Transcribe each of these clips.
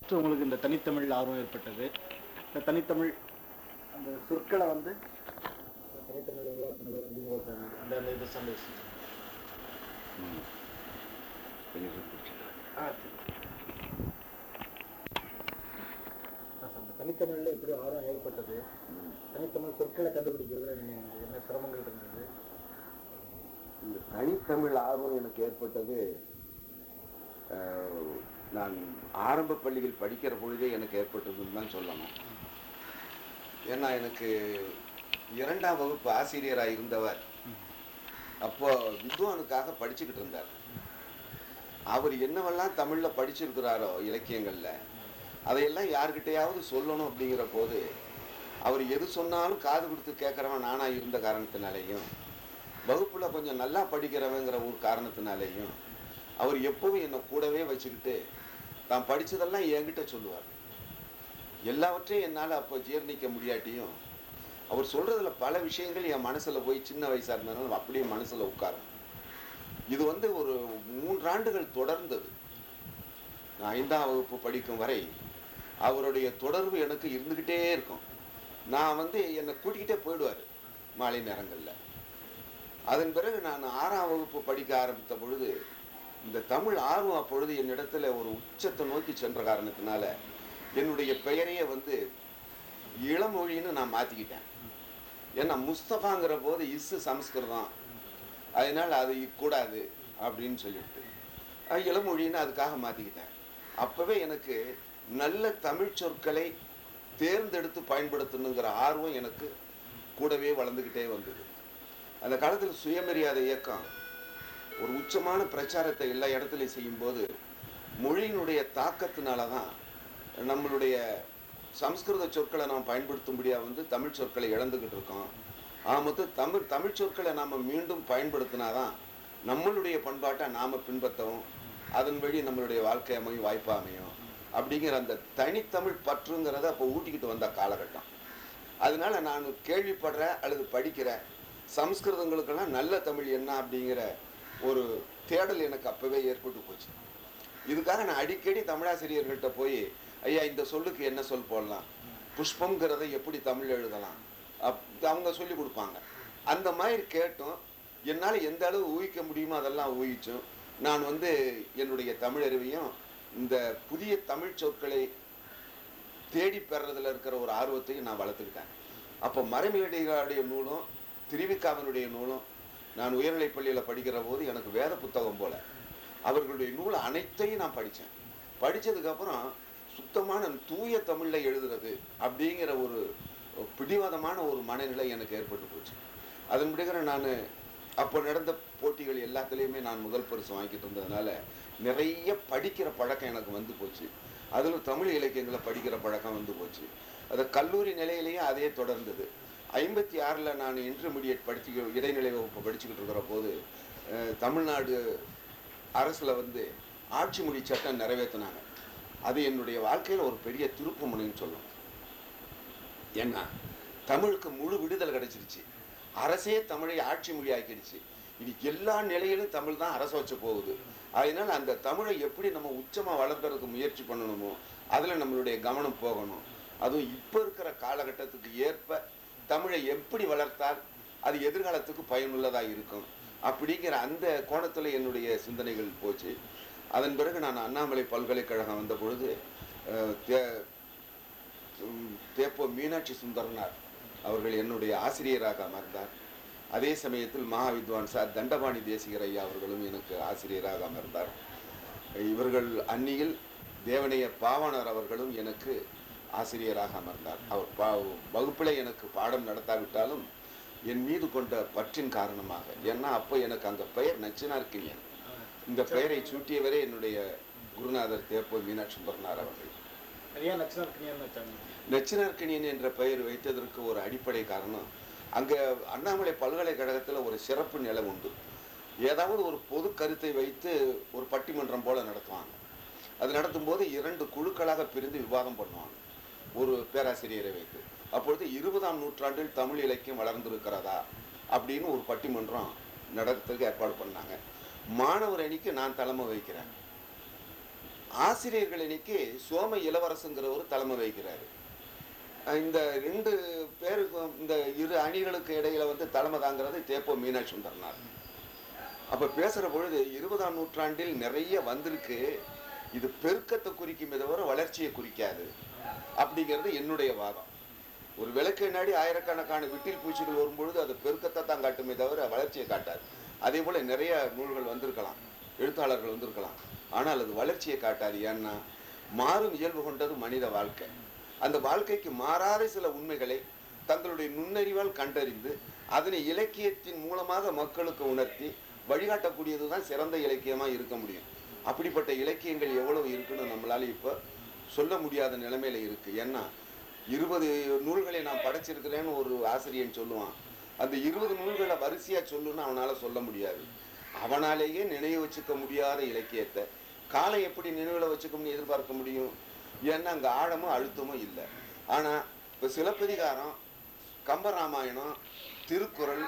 First உங்களுக்கு இந்த தனித்தமிழ் ஆர்வம் ஏற்பட்டது இந்த தனித்தமிழ் அந்த சொற்களை வந்து தனித்தமிழ் உருவாக்குனது அப்படிங்கிற ஒரு அந்த அந்த இது சந்தோஷம் ஆ சரி. ஆ, அந்த தனித்தமிழ்ல எப்படி ஆர்வம் ஏற்பட்டது தனித்தமிழ் சொற்களை கண்டுபிடிக்கிறதுல நீங்கள் என்ன சிரமங்கள் இருந்தது இந்த தனித்தமிழ் ஆர்வம் எனக்கு ஏற்பட்டது அஹ், நான் ஆரம்ப பள்ளியில் படிக்கிற பொழுதே எனக்கு ஏற்பட்டதுன்னு தான் சொல்லணும் ஏன்னா எனக்கு இரண்டாம் வகுப்பு ஆசிரியராக இருந்தவர் அப்போ வித்வானுக்காக படிச்சுக்கிட்டு இருந்தார் அவர் என்னவெல்லாம் தமிழில் படிச்சிருக்கிறாரோ இலக்கியங்களில் அதையெல்லாம் யார்கிட்டயாவது சொல்லணும் அப்படிங்கிற போது அவர் எது சொன்னாலும் காது கொடுத்து கேட்குறவன் நானாக இருந்த காரணத்தினாலேயும் வகுப்பில் கொஞ்சம் நல்லா படிக்கிறவங்கிற ஒரு காரணத்தினாலேயும் அவர் எப்பவும் என்னை கூடவே வச்சுக்கிட்டு தான் படித்ததெல்லாம் என்கிட்ட சொல்லுவார் எல்லாவற்றையும் என்னால் அப்போ ஜீர்ணிக்க முடியாட்டியும் அவர் சொல்கிறதுல பல விஷயங்கள் என் மனசில் போய் சின்ன வயசாக இருந்தாலும் அப்படியே மனசில் உட்காரும் இது வந்து ஒரு மூன்றாண்டுகள் தொடர்ந்தது நான் ஐந்தாம் வகுப்பு படிக்கும் வரை அவருடைய தொடர்பு எனக்கு இருந்துக்கிட்டே இருக்கும் நான் வந்து என்னை கூட்டிக்கிட்டே போயிடுவார் மாலை நேரங்களில் அதன் பிறகு நான் ஆறாம் வகுப்பு படிக்க ஆரம்பித்த பொழுது இந்த தமிழ் ஆர்வம் அப்பொழுது என்னிடத்துல ஒரு உச்சத்தை நோக்கி சென்ற காரணத்தினால என்னுடைய பெயரையே வந்து இளமொழின்னு நான் மாற்றிக்கிட்டேன் ஏன்னா முஸ்தபாங்கிற போது இஸ்ஸு சமஸ்கிருதம் அதனால் அது கூடாது அப்படின்னு சொல்லிட்டு அஹ் இளமொழின்னு அதுக்காக மாற்றிக்கிட்டேன் அப்போவே எனக்கு நல்ல தமிழ் சொற்களை தேர்ந்தெடுத்து பயன்படுத்தணுங்கிற ஆர்வம் எனக்கு கூடவே வளர்ந்துக்கிட்டே வந்தது அந்த காலத்தில் சுயமரியாதை இயக்கம் ஒரு உச்சமான பிரச்சாரத்தை எல்லா இடத்துலையும் செய்யும்போது மொழியினுடைய தாக்கத்தினால தான் நம்மளுடைய சம்ஸ்கிருத சொற்களை நாம் பயன்படுத்தும்படியாக வந்து தமிழ் சொற்களை இழந்துக்கிட்டு இருக்கோம் ஆக மொத்தம் தமிழ் தமிழ் சொற்களை நாம் மீண்டும் பயன்படுத்தினாதான் நம்மளுடைய பண்பாட்டை நாம் பின்பற்றவும் அதன் வழி நம்மளுடைய வாழ்க்கை அமையும் வாய்ப்பு அமையும் அப்படிங்கிற அந்த தனித்தமிழ் பற்றுங்கிறத அப்போ ஊட்டிக்கிட்டு வந்த காலகட்டம் அதனால நான் கேள்விப்படுற அல்லது படிக்கிற சம்ஸ்கிருதங்களுக்கெல்லாம் நல்ல தமிழ் என்ன அப்படிங்கிற ஒரு தேடல் எனக்கு அப்பவே ஏற்பட்டு போச்சு இதுக்காக நான் அடிக்கடி தமிழாசிரியர்கள்ட்ட போய் ஐயா இந்த சொல்லுக்கு என்ன சொல் போடலாம் புஷ்பம்ங்கிறத எப்படி தமிழ் எழுதலாம் அப் அவங்க சொல்லி கொடுப்பாங்க அந்த மாதிரி கேட்டும் என்னால் எந்த அளவு ஊகிக்க முடியுமோ அதெல்லாம் ஊகிச்சும் நான் வந்து என்னுடைய தமிழறிவையும் இந்த புதிய தமிழ் சொற்களை தேடி பெறதுல இருக்கிற ஒரு ஆர்வத்தையும் நான் வளர்த்துக்கிட்டேன் அப்போ மறைமேடைகளுடைய நூலும் திருவிக்காவினுடைய நூலும் நான் உயர்நிலைப் பள்ளியில் படிக்கிற போது எனக்கு வேத புத்தகம் போல அவர்களுடைய நூல் அனைத்தையும் நான் படித்தேன் படித்ததுக்கப்புறம் சுத்தமான தூய தமிழில் எழுதுறது அப்படிங்கிற ஒரு பிடிவாதமான ஒரு மனநிலை எனக்கு ஏற்பட்டு போச்சு அதன் பிடிக்கிற நான் அப்போ நடந்த போட்டிகள் எல்லாத்துலேயுமே நான் முதல் பரிசு வாங்கிட்டு இருந்ததுனால நிறைய படிக்கிற பழக்கம் எனக்கு வந்து போச்சு அதில் தமிழ் இலக்கியங்களை படிக்கிற பழக்கம் வந்து போச்சு அது கல்லூரி நிலையிலேயே அதே தொடர்ந்தது ஐம்பத்தி ஆறில் நான் இன்டர்மீடியட் படிச்சு இடைநிலை வகுப்பு படிச்சுக்கிட்டு இருக்கிற போது அஹ், தமிழ்நாடு அரசில் வந்து ஆட்சி மொழி சட்டம் நிறைவேற்றினாங்க அது என்னுடைய வாழ்க்கையில் ஒரு பெரிய திருப்பு முனைன்னு சொல்லும் ஏன்னா தமிழுக்கு முழு விடுதலை கிடைச்சிருச்சு அரசே தமிழை ஆட்சி மொழி ஆக்கிடுச்சு இது எல்லா நிலையிலும் தமிழ் தான் அரச வச்சு போகுது அதனால அந்த தமிழை எப்படி நம்ம உச்சமா வளர்க்கறதுக்கு முயற்சி பண்ணணுமோ அதுல நம்மளுடைய கவனம் போகணும் அதுவும் இப்போ இருக்கிற காலகட்டத்துக்கு ஏற்ப தமிழை எப்படி வளர்த்தால் அது எதிர்காலத்துக்கு பயனுள்ளதா இருக்கும் அப்படிங்கிற அந்த கோணத்துல என்னுடைய சிந்தனைகள் போச்சு அதன் பிறகு நான் அண்ணாமலை பல்கலைக்கழகம் வந்த பொழுது அஹ், தே- உம், தேப்போ மீனாட்சி சுந்தரனார் அவர்கள் என்னுடைய ஆசிரியராக அமர்ந்தார் அதே சமயத்தில் மகா வித்வான் சார் தண்டபாணி தேசிகர் ஐயா அவர்களும் எனக்கு ஆசிரியராக அமர்ந்தார் இவர்கள் அந்நியில் தேவனைய பாவாணர் அவர்களும் எனக்கு ஆசிரியராக அமர்ந்தார் அவர் பா வகுப்பில் எனக்கு பாடம் நடத்தாவிட்டாலும் என் மீது கொண்ட பற்றின் காரணமாக ஏன்னா அப்போ எனக்கு அந்த பெயர் நச்சினார்க்கினியன் இந்த பெயரை சூட்டியவரே என்னுடைய குருநாதர் தேப்போ மீனாட்சி சுந்தரனார் அவர்கள் நிறைய நச்சுனார்க்கினியான்னு வச்சாங்க நச்சினார்க்கணியன் என்ற பெயர் வைத்ததற்கு ஒரு அடிப்படை காரணம் அங்கே அண்ணாமலை பல்கலைக்கழகத்தில் ஒரு சிறப்பு நிலை உண்டு ஏதாவது ஒரு பொது கருத்தை வைத்து ஒரு பட்டிமன்றம் போல நடத்துவாங்க அது நடத்தும்போது இரண்டு குழுக்களாக பிரிந்து விவாதம் பண்ணுவாங்க ஒரு பேராசிரியரை வைத்து அப்பொழுது இருபதாம் நூற்றாண்டில் தமிழ் இலக்கியம் வளர்ந்திருக்கிறதா அப்படின்னு ஒரு பட்டிமன்றம் நடத்துறதுக்கு ஏற்பாடு பண்ணாங்க மாணவர் அணிக்கு நான் தலைமை வைக்கிறேன் ஆசிரியர்கள் இன்னைக்கு சோம இளவரசுங்கிறவர் தலைமை வகிக்கிறாரு அஹ் இந்த ரெண்டு பேருக்கும் இந்த இரு அணிகளுக்கு இடையில வந்து தலைமை தாங்கிறது தேப்போ மீனாட்சி சுந்தரனார் அப்ப பேசுற பொழுது இருபதாம் நூற்றாண்டில் நிறைய வந்திருக்கு இது பெருக்கத்தை குறிக்குமே தவிர வளர்ச்சியை குறிக்காது அப்படிங்கிறது என்னுடைய வாதம் ஒரு விளக்கு நாடி ஆயிரக்கணக்கான விட்டில் பூச்சிகள் வரும்பொழுது அது பெருக்கத்தை தான் காட்டுமே தவிர வளர்ச்சியை காட்டாது அதே போல நிறைய நூல்கள் வந்திருக்கலாம் எழுத்தாளர்கள் வந்திருக்கலாம் ஆனால் அது வளர்ச்சியை காட்டாது ஏன்னா மாறும் இயல்பு கொண்டது மனித வாழ்க்கை அந்த வாழ்க்கைக்கு மாறாத சில உண்மைகளை தங்களுடைய நுண்ணறிவால் கண்டறிந்து அதனை இலக்கியத்தின் மூலமாக மக்களுக்கு உணர்த்தி வழிகாட்டக்கூடியது தான் சிறந்த இலக்கியமாக இருக்க முடியும் அப்படிப்பட்ட இலக்கியங்கள் எவ்வளவு இருக்குன்னு நம்மளால இப்போ சொல்ல முடியாத நிலைமையில இருக்கு ஏன்னா இருபது நூல்களை நான் படைச்சிருக்கிறேன்னு ஒரு ஆசிரியன் சொல்லுவான் அந்த இருபது நூல்களை வரிசையா சொல்லுன்னு அவனால சொல்ல முடியாது அவனாலேயே நினைவு வச்சுக்க முடியாத இலக்கியத்தை காலம் எப்படி நினைவுல வச்சுக்கணும்னு எதிர்பார்க்க முடியும் ஏன்னா அங்க ஆழமும் அழுத்தமும் இல்லை ஆனா இப்போ சிலப்பதிகாரம் கம்பராமாயணம் திருக்குறள்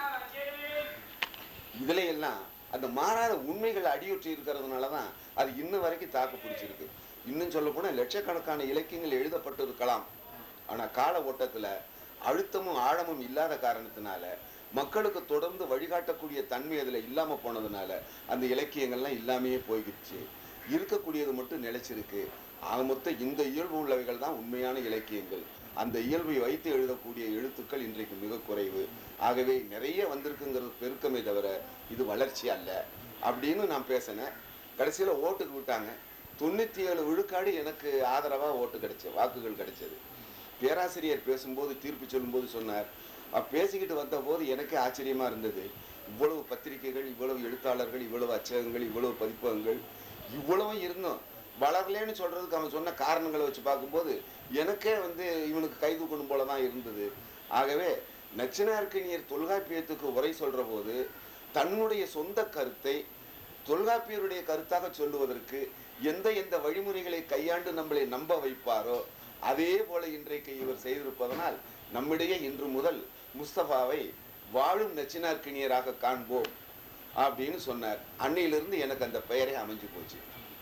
இதுல எல்லாம் அந்த மாறாத உண்மைகள் அடியொற்றி இருக்கிறதுனால தான் அது இன்ன வரைக்கும் தாக்கு பிடிச்சிருக்கு இன்னும் சொல்ல போனால் லட்சக்கணக்கான இலக்கியங்கள் எழுதப்பட்டு இருக்கலாம் ஆனா கால ஓட்டத்துல அழுத்தமும் ஆழமும் இல்லாத காரணத்தினால மக்களுக்கு தொடர்ந்து வழிகாட்டக்கூடிய தன்மை அதுல இல்லாம போனதுனால அந்த இலக்கியங்கள்லாம் இல்லாமையே போய்கிடுச்சு இருக்கக்கூடியது மட்டும் நிலைச்சிருக்கு ஆக மொத்தம் இந்த இயல்பு உள்ளவைகள் தான் உண்மையான இலக்கியங்கள் அந்த இயல்பை வைத்து எழுதக்கூடிய எழுத்துக்கள் இன்றைக்கு மிக குறைவு ஆகவே நிறைய வந்திருக்குங்கிறது பெருக்கமே தவிர இது வளர்ச்சி அல்ல அப்படின்னு நான் பேசினேன் கடைசியில ஓட்டுக்கு விட்டாங்க தொண்ணூத்தி ஏழு விழுக்காடு எனக்கு ஆதரவா ஓட்டு கிடைச்சது வாக்குகள் கிடைச்சது பேராசிரியர் பேசும்போது தீர்ப்பு சொல்லும்போது சொன்னார் அப்ப பேசிக்கிட்டு வந்த போது எனக்கே ஆச்சரியமா இருந்தது இவ்வளவு பத்திரிகைகள் இவ்வளவு எழுத்தாளர்கள் இவ்வளவு அச்சகங்கள் இவ்வளவு பதிப்பகங்கள் இவ்வளவும் இருந்தோம் வளரலேன்னு சொல்றதுக்கு அவன் சொன்ன காரணங்களை வச்சு பார்க்கும்போது எனக்கே வந்து இவனுக்கு கை தூக்கணும் போல தான் இருந்தது ஆகவே நச்சினார்க்கனியர் தொல்காப்பியத்துக்கு உரை சொல்ற போது தன்னுடைய சொந்த கருத்தை தொல்காப்பியருடைய கருத்தாக சொல்லுவதற்கு எந்த எந்த வழிமுறைகளை கையாண்டு நம்மளை நம்ப வைப்பாரோ அதே போல இன்றைக்கு இவர் செய்திருப்பதனால் நம்மிடையே இன்று முதல் முஸ்தபாவை வாழும் நச்சினார்க்கினியராக காண்போம் அப்படின்னு சொன்னார் அன்னையிலிருந்து எனக்கு அந்த பெயரே அமைஞ்சு போச்சு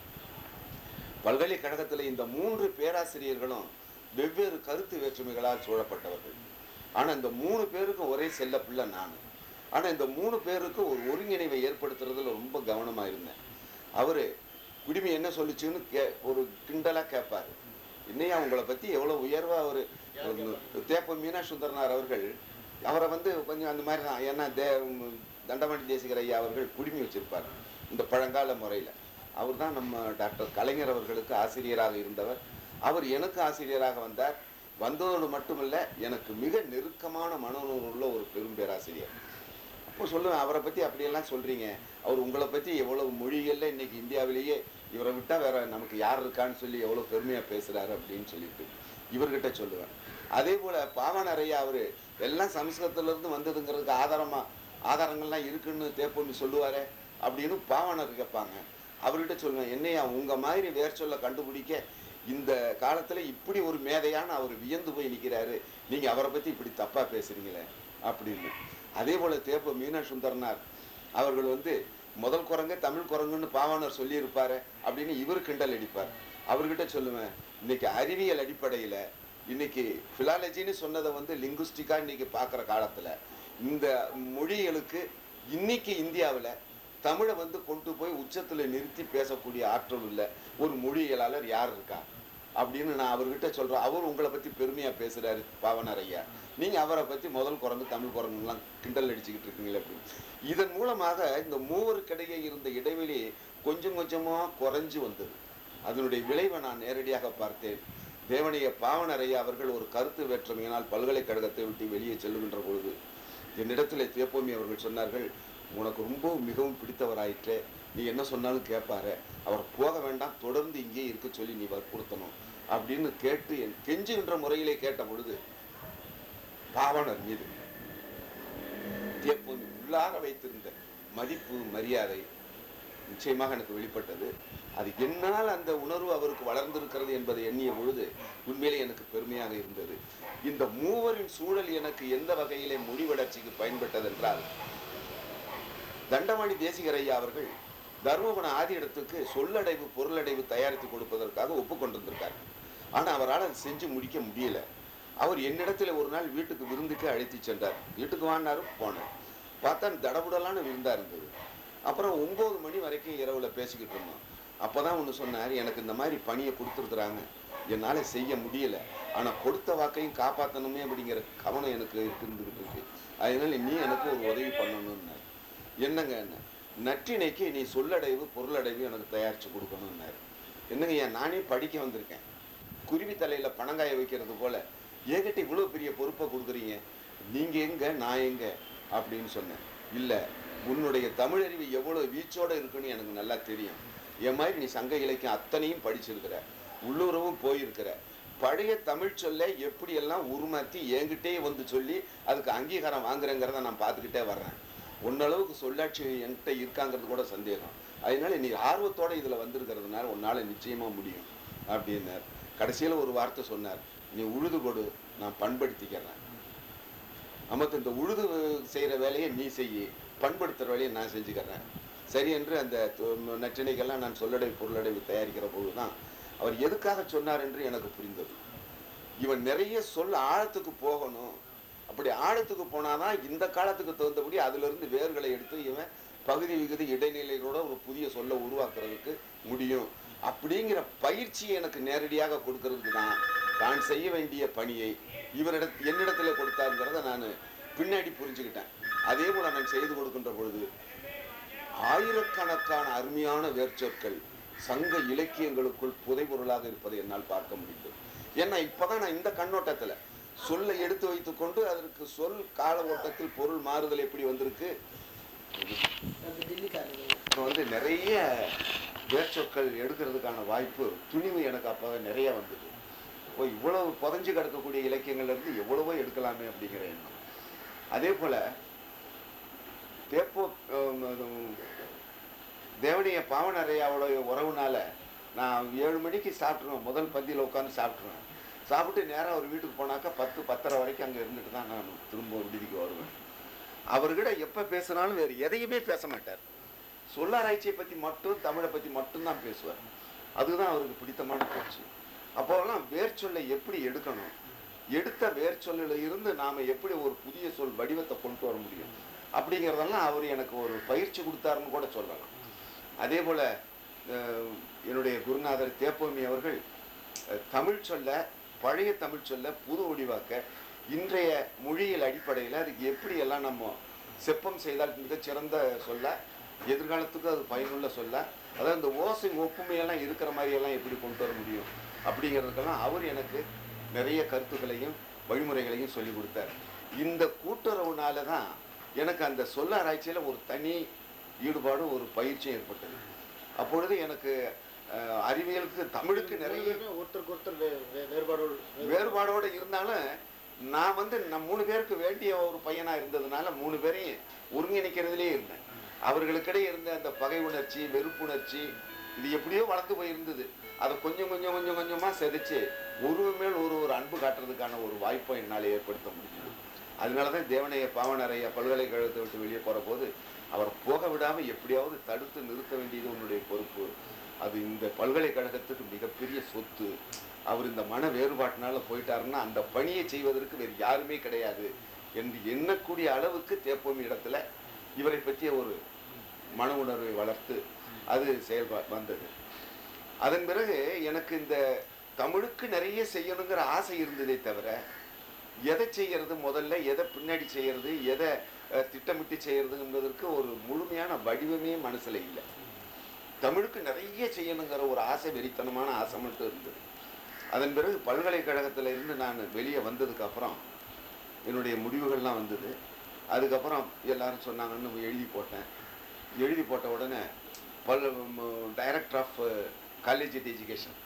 பல்கலைக்கழகத்தில் இந்த மூன்று பேராசிரியர்களும் வெவ்வேறு கருத்து வேற்றுமைகளால் சூழப்பட்டவர்கள் ஆனா இந்த மூணு பேருக்கும் ஒரே செல்ல பிள்ளை நான் ஆனா இந்த மூணு பேருக்கும் ஒரு ஒருங்கிணைவை ஏற்படுத்துறதுல ரொம்ப கவனமா இருந்தேன் அவரு குடிமை என்ன சொல்லுச்சுன்னு கே ஒரு கிண்டலா கேட்பாரு இன்னையா உங்களை பத்தி எவ்வளவு உயர்வா அவரு தேப்ப மீனா சுந்தரனார் அவர்கள் அவரை வந்து கொஞ்சம் அந்த மாதிரி தான் ஏன்னா தே தண்டமணி தேசிகர் ஐயா அவர்கள் குடிமை வச்சிருப்பார் இந்த பழங்கால முறையில அவர் தான் நம்ம டாக்டர் கலைஞர் அவர்களுக்கு ஆசிரியராக இருந்தவர் அவர் எனக்கு ஆசிரியராக வந்தார் வந்ததோடு மட்டுமல்ல எனக்கு மிக நெருக்கமான மனநூல் உள்ள ஒரு பெரும் பேராசிரியர் அப்போ சொல்லுவேன் அவரை பற்றி அப்படியெல்லாம் சொல்கிறீங்க அவர் உங்களை பற்றி எவ்வளவு மொழிகளில் இன்னைக்கு இந்தியாவிலேயே இவரை விட்டால் வேற நமக்கு யார் இருக்கான்னு சொல்லி எவ்வளோ பெருமையாக பேசுகிறாரு அப்படின்னு சொல்லிட்டு இவர்கிட்ட சொல்லுவேன் அதே போல் பாவனரையா அவர் எல்லாம் சமஸ்கிருதத்துலேருந்து வந்ததுங்கிறதுக்கு ஆதாரமாக ஆதாரங்கள்லாம் இருக்குன்னு தேப்பொண்ணு சொல்லுவாரே அப்படின்னு பாவனர் கேட்பாங்க அவர்கிட்ட சொல்லுவேன் என்னையா உங்கள் மாதிரி வேர் சொல்ல கண்டுபிடிக்க இந்த காலத்துல இப்படி ஒரு மேதையான அவர் வியந்து போய் நிற்கிறாரு நீங்க அவரை பத்தி இப்படி தப்பா பேசுறீங்களே அப்படின்னு அதே போல தேப்ப மீனா சுந்தரனார் அவர்கள் வந்து முதல் குரங்கு தமிழ் குரங்குன்னு பாவாணர் சொல்லியிருப்பாரு அப்படின்னு இவர் கிண்டல் அடிப்பார் அவர்கிட்ட சொல்லுவேன் இன்னைக்கு அறிவியல் அடிப்படையில இன்னைக்கு பிலாலஜின்னு சொன்னதை வந்து லிங்குஸ்டிக்கா இன்னைக்கு பார்க்குற காலத்துல இந்த மொழிகளுக்கு இன்னைக்கு இந்தியாவுல தமிழை வந்து கொண்டு போய் உச்சத்துல நிறுத்தி பேசக்கூடிய ஆற்றல் உள்ள ஒரு மொழியியலாளர் யார் இருக்கா அப்படின்னு நான் அவர்கிட்ட சொல்றேன் அவர் உங்களை பத்தி பெருமையா பேசுறாரு பாவனர் ஐயா நீங்க அவரை பத்தி முதல் குரங்கு தமிழ் குரங்குலாம் கிண்டல் அடிச்சுக்கிட்டு இருக்கீங்களே அப்படின்னு இதன் மூலமாக இந்த மூவருக்கிடையே இருந்த இடைவெளி கொஞ்சம் கொஞ்சமா குறைஞ்சு வந்தது அதனுடைய விளைவை நான் நேரடியாக பார்த்தேன் தேவனைய பாவனர் ஐயா அவர்கள் ஒரு கருத்து வேற்றுமையினால் பல்கலைக்கழகத்தை விட்டு வெளியே செல்லுகின்ற பொழுது என்னிடத்தில் தேப்போமி அவர்கள் சொன்னார்கள் உனக்கு ரொம்ப மிகவும் பிடித்தவராயிற்றே நீ என்ன சொன்னாலும் கேட்பாரு அவர் போக வேண்டாம் தொடர்ந்து இங்கே இருக்க சொல்லி நீ வற்புறுத்தணும் அப்படின்னு கேட்டு என் கெஞ்சுகின்ற முறையிலே கேட்ட பொழுது பாவனர் மீது தேப்போமி உள்ளார வைத்திருந்த மதிப்பு மரியாதை நிச்சயமாக எனக்கு வெளிப்பட்டது அது என்னால் அந்த உணர்வு அவருக்கு வளர்ந்திருக்கிறது என்பதை எண்ணிய பொழுது உண்மையிலே எனக்கு பெருமையாக இருந்தது இந்த மூவரின் சூழல் எனக்கு எந்த வகையிலே மொழி வளர்ச்சிக்கு பயன்பட்டது என்றால் தண்டமணி தேசிகரையா அவர்கள் தர்மபுரம் ஆதியிடத்துக்கு சொல்லடைவு பொருளடைவு தயாரித்து கொடுப்பதற்காக ஒப்புக்கொண்டிருந்திருக்கார் ஆனால் அவரால் அதை செஞ்சு முடிக்க முடியல அவர் என்னிடத்துல ஒரு நாள் வீட்டுக்கு விருந்துக்கு அழைத்து சென்றார் வீட்டுக்கு வாங்கினாரு போனேன் பார்த்தா தடபுடலான விருந்தா இருந்தது அப்புறம் ஒன்பது மணி வரைக்கும் இரவுல பேசிக்கிட்டு இருந்தோம் அப்பதான் ஒன்று சொன்னார் எனக்கு இந்த மாதிரி பணியை கொடுத்துருக்குறாங்க என்னால் செய்ய முடியல ஆனால் கொடுத்த வாக்கையும் காப்பாற்றணுமே அப்படிங்கிற கவனம் எனக்கு இருந்துகிட்டு இருக்கு அதனால நீ எனக்கு ஒரு உதவி பண்ணணும்னாரு என்னங்க என்ன நற்றினைக்கு நீ சொல்லடைவு பொருளடைவு எனக்கு தயாரித்து கொடுக்கணும்னாரு என்னங்க ஏன் நானே படிக்க வந்திருக்கேன் குருவி தலையில பணங்காய வைக்கிறது போல என்கிட்ட இவ்வளவு பெரிய பொறுப்பை கொடுக்குறீங்க நீங்க எங்க நான் எங்க அப்படின்னு சொன்னேன் இல்ல உன்னுடைய தமிழறிவு எவ்வளவு வீச்சோட இருக்குன்னு எனக்கு நல்லா தெரியும் என் மாதிரி நீ சங்க இலக்கியம் அத்தனையும் படிச்சிருக்கிற உள்ளூரவும் போயிருக்கிற பழைய தமிழ் சொல்லை எப்படியெல்லாம் உருமாத்தி என்கிட்டே வந்து சொல்லி அதுக்கு அங்கீகாரம் வாங்குறேங்கிறத நான் பார்த்துக்கிட்டே வர்றேன் உன்னளவுக்கு சொல்லாட்சி என்கிட்ட இருக்காங்கிறது கூட சந்தேகம் அதனால நீ ஆர்வத்தோட இதுல வந்திருக்கிறதுனால உன்னால நிச்சயமா முடியும் அப்படின்னார் கடைசியில ஒரு வார்த்தை சொன்னார் நீ உழுது கொடு நான் பண்படுத்திக்கிறேன் நமக்கு இந்த உழுது செய்யற வேலையை நீ செய்யி பண்படுத்துற வேலையை நான் செஞ்சுக்கிறேன் சரி என்று அந்த து- நற்றினைக்கெல்லாம் நான் சொல்லடை பொருளடைவு தயாரிக்கிற போதுதான் அவர் எதுக்காக சொன்னார் என்று எனக்கு புரிந்தது இவன் நிறைய சொல் ஆழத்துக்கு போகணும் அப்படி ஆழத்துக்கு போனாதான் இந்த காலத்துக்கு தகுந்தபடி அதுல இருந்து வேர்களை எடுத்து இவன் பகுதி விகுதி இடைநிலைகளோட ஒரு புதிய சொல்ல உருவாக்குறதுக்கு முடியும் அப்படிங்கிற பயிற்சியை எனக்கு நேரடியாக கொடுக்கறதுக்கு தான் தான் செய்ய வேண்டிய பணியை இவரிட என்னிடத்துல கொடுத்தாருங்கிறத நான் பின்னாடி புரிஞ்சுக்கிட்டேன் அதே போல நான் செய்து கொடுக்கின்ற பொழுது ஆயிரக்கணக்கான அருமையான வேர்ச்சொற்கள் சங்க இலக்கியங்களுக்குள் புதைபொருளாக இருப்பதை என்னால் பார்க்க முடிந்தது ஏன்னா இப்பதான் நான் இந்த கண்ணோட்டத்துல சொல்லை எடுத்து வைத்துக்கொண்டு அதற்கு சொல் கால ஓட்டத்தில் பொருள் மாறுதல் எப்படி வந்திருக்கு இப்போ வந்து நிறைய வேர்ச்சொற்கள் எடுக்கிறதுக்கான வாய்ப்பு துணிவு எனக்கு அப்போ நிறைய வந்தது ஓ இவ்வளவு புதஞ்சு கிடக்கக்கூடிய இலக்கியங்கள்ல இருந்து எவ்வளவோ எடுக்கலாமே அப்படிங்கிற எண்ணம் அதே போல தேப்போ ஹம், ஹம், தேவனிய பாவனரையாவோட உறவுனால நான் ஏழு மணிக்கு சாப்பிட்ருவேன் முதல் பந்தியில் உட்காந்து சாப்பிட்ருவேன் சாப்பிட்டு நேரா ஒரு வீட்டுக்கு போனாக்கா பத்து பத்தரை வரைக்கும் அங்கே இருந்துட்டு தான் நான் திரும்ப விடுதிக்கு வருவேன் அவர்கிட்ட எப்போ பேசினாலும் வேறு எதையுமே பேச மாட்டார் சொல்லாராய்ச்சியை பற்றி மட்டும் தமிழை பற்றி மட்டும்தான் பேசுவார் அதுதான் அவருக்கு பிடித்தமான பேச்சு அப்போலாம் வேர்ச்சொல்லை எப்படி எடுக்கணும் எடுத்த வேர்ச்சொல்லில் இருந்து நாம் எப்படி ஒரு புதிய சொல் வடிவத்தை கொண்டு வர முடியும் அப்படிங்கிறதெல்லாம் அவர் எனக்கு ஒரு பயிற்சி கொடுத்தாருன்னு கூட சொல்லலாம் அதே போல் என்னுடைய குருநாதர் தேப்போமி அவர்கள் அஹ், தமிழ் சொல்ல பழைய தமிழ் சொல்ல புது ஒடிவாக்க இன்றைய மொழியியல் அடிப்படையில் அதுக்கு எப்படியெல்லாம் நம்ம செப்பம் செய்தால் மிகச்சிறந்த சொல்ல எதிர்காலத்துக்கு அது பயனுள்ள சொல்ல அதாவது இந்த ஓசை ஒப்புமையெல்லாம் இருக்கிற மாதிரியெல்லாம் எப்படி கொண்டு வர முடியும் அப்படிங்கிறதுக்கெல்லாம் அவர் எனக்கு நிறைய கருத்துக்களையும் வழிமுறைகளையும் சொல்லி கொடுத்தார் இந்த கூட்டுறவுனால தான் எனக்கு அந்த சொல்ல ஆராய்ச்சியில் ஒரு தனி ஈடுபாடு ஒரு பயிற்சியும் ஏற்பட்டது அப்பொழுது எனக்கு அஹ், அறிவியலுக்கு தமிழுக்கு நிறைய ஒருத்தருக்கு ஒருத்தர் வே- வே- வேறுபாடோடு வேறுபாடோடு இருந்தாலும் நான் வந்து நம் மூணு பேருக்கு வேண்டிய ஒரு பையனா இருந்ததுனால மூணு பேரையும் ஒருங்கிணைக்கிறதுலே இருந்தேன் அவர்களுக்கிடையே இருந்த அந்த பகை உணர்ச்சி வெறுப்புணர்ச்சி இது எப்படியோ வளர்ந்து போயிருந்தது அதை கொஞ்சம் கொஞ்சம் கொஞ்சம் கொஞ்சமா செதைச்சு ஒருவர் மேல் ஒரு ஒரு அன்பு காட்டுறதுக்கான ஒரு வாய்ப்பை என்னால் ஏற்படுத்த முடிஞ்சது அதனால தான் தேவனைய பாவனரைய பல்கலைக்கழகத்தை விட்டு வெளியே போற போது அவர் போக விடாம எப்படியாவது தடுத்து நிறுத்த வேண்டியது உன்னுடைய பொறுப்பு அது இந்த பல்கலைக்கழகத்துக்கு மிகப்பெரிய சொத்து அவர் இந்த மன வேறுபாட்டினால போயிட்டாருன்னா அந்த பணியை செய்வதற்கு வேறு யாருமே கிடையாது என்று எண்ணக்கூடிய அளவுக்கு தேப்போம் இடத்துல இவரை பற்றிய ஒரு மன உணர்வை வளர்த்து அது செயல்பா வந்தது அதன் பிறகு எனக்கு இந்த தமிழுக்கு நிறைய செய்யணுங்கிற ஆசை இருந்ததே தவிர எதை செய்யறது முதல்ல எதை பின்னாடி செய்யறது எதை அஹ், திட்டமிட்டு செய்யறது என்பதற்கு ஒரு முழுமையான வடிவமே மனசுல இல்லை தமிழுக்கு நிறைய செய்யணுங்கிற ஒரு ஆசை வெறித்தனமான ஆசை மட்டும் இருந்தது அதன் பிறகு பல்கலைக்கழகத்துல இருந்து நான் வெளியே வந்ததுக்கு அப்புறம் என்னுடைய முடிவுகள்லாம் வந்தது அதுக்கப்புறம் எல்லாரும் சொன்னாங்கன்னு எழுதி போட்டேன் எழுதி போட்ட உடனே பல் டைரக்டர் ஆஃப் காலேஜ் எஜுகேஷன்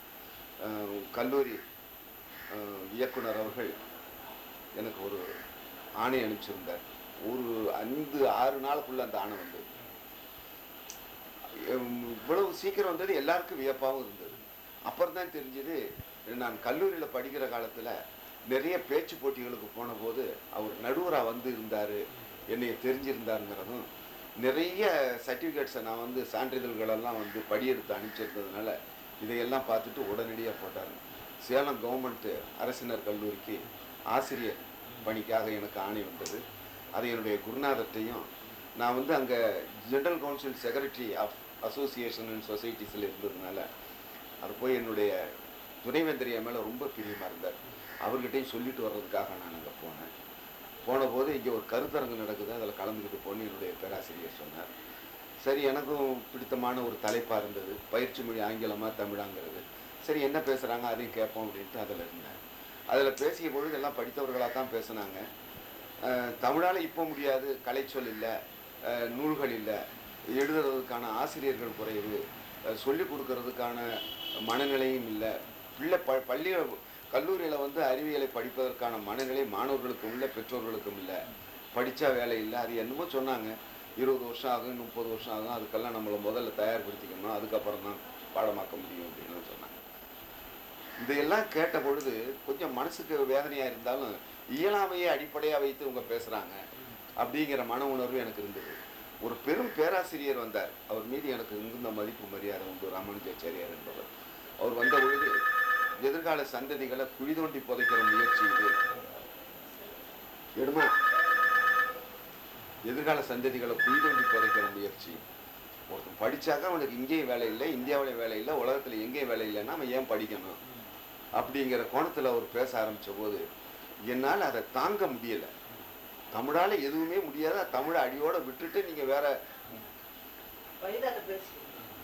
கல்லூரி அஹ், இயக்குனர் அவர்கள் எனக்கு ஒரு ஆணை அனுப்பிச்சிருந்தார் ஒரு ஐந்து ஆறு நாளுக்குள்ள அந்த ஆணை வந்தது உம், இவ்வளவு சீக்கிரம் வந்தது எல்லாருக்கும் வியப்பாகவும் இருந்தது அப்புறம் தான் தெரிஞ்சது நான் கல்லூரியில் படிக்கிற காலத்தில் நிறைய பேச்சு போட்டிகளுக்கு போன போது அவர் நடுவராக வந்து இருந்தார் என்னைய தெரிஞ்சிருந்தாருங்கிறதும் நிறைய சர்டிஃபிகேட்ஸை நான் வந்து சான்றிதழ்களெல்லாம் வந்து படியெடுத்து அனுப்பிச்சிருந்ததுனால இதையெல்லாம் பார்த்துட்டு உடனடியாக போட்டார் சேலம் கவர்மெண்ட்டு அரசினர் கல்லூரிக்கு ஆசிரியர் பணிக்காக எனக்கு ஆணை வந்தது அது என்னுடைய குருநாதர்கிட்டையும் நான் வந்து அங்கே general council secretary of association and சொசைட்டிஸில் இருந்ததுனால அது போய் என்னுடைய துணைவேந்தர் என் மேலே ரொம்ப பிரியமாக இருந்தார் அவர்கிட்டையும் சொல்லிட்டு வர்றதுக்காக நான் அங்கே போனேன் போன போது இங்கே ஒரு கருத்தரங்கு நடக்குது அதில் கலந்துக்கிட்டு போன்னு என்னுடைய பேராசிரியர் சொன்னார் சரி எனக்கும் பிடித்தமான ஒரு தலைப்பாக இருந்தது பயிற்சி மொழி ஆங்கிலமா தமிழாங்கிறது சரி என்ன பேசுகிறாங்க அதையும் கேட்போம் அப்படின்ட்டு அதில் இருந்தேன் அதில் பேசிய பொழுது எல்லாம் படித்தவர்களாக தான் பேசுனாங்க தமிழால் இப்போ முடியாது கலைச்சொல் இல்லை அஹ், நூல்கள் இல்லை எழுதுறதுக்கான ஆசிரியர்கள் குறைவு அஹ், சொல்லிக் கொடுக்கறதுக்கான மனநிலையும் இல்லை பிள்ளை ப பள்ளி கல்லூரியில் வந்து அறிவியலை படிப்பதற்கான மனநிலை மாணவர்களுக்கும் இல்லை பெற்றோர்களுக்கும் இல்லை படித்தா வேலை இல்லை அது என்னமோ சொன்னாங்க இருபது வருஷம் ஆகும் முப்பது வருஷம் ஆகும் அதுக்கெல்லாம் நம்மளை முதல்ல தயார்படுத்திக்கணும் அதுக்கப்புறம் தான் பாடமாக்க முடியும் அப்படின்னு சொன்னாங்க இதையெல்லாம் கேட்ட பொழுது கொஞ்சம் மனசுக்கு வேதனையாக இருந்தாலும் இயலாமையை அடிப்படையாக வைத்து இவங்க பேசுகிறாங்க அப்படிங்கிற மன உணர்வு எனக்கு இருந்தது ஒரு பெரும் பேராசிரியர் வந்தார் அவர் மீது எனக்கு மிகுந்த மதிப்பு மரியாதை உண்டு ராமானுஜாச்சாரியார் என்பவர் அவர் வந்த பொழுது எதிர்கால சந்ததிகளை குழி தோண்டி புதைக்கிற முயற்சி இது எடுமா எதிர்கால சந்ததிகளை குழி தோண்டி புதைக்கிற முயற்சி ஒருத்தன் படிச்சாக்க அவனுக்கு இங்கேயும் வேலை இல்லை இந்தியாவிலையும் வேலை இல்லை உலகத்துல எங்கேயும் வேலை இல்லைன்னா அவன் ஏன் படிக்கணும் அப்படிங்கிற கோணத்துல அவர் பேச ஆரம்பிச்ச போது என்னால் அதை தாங்க முடியல தமிழால எதுவுமே முடியாத தமிழை அடியோட விட்டுட்டு நீங்க வேற வயதாட்ட பேசி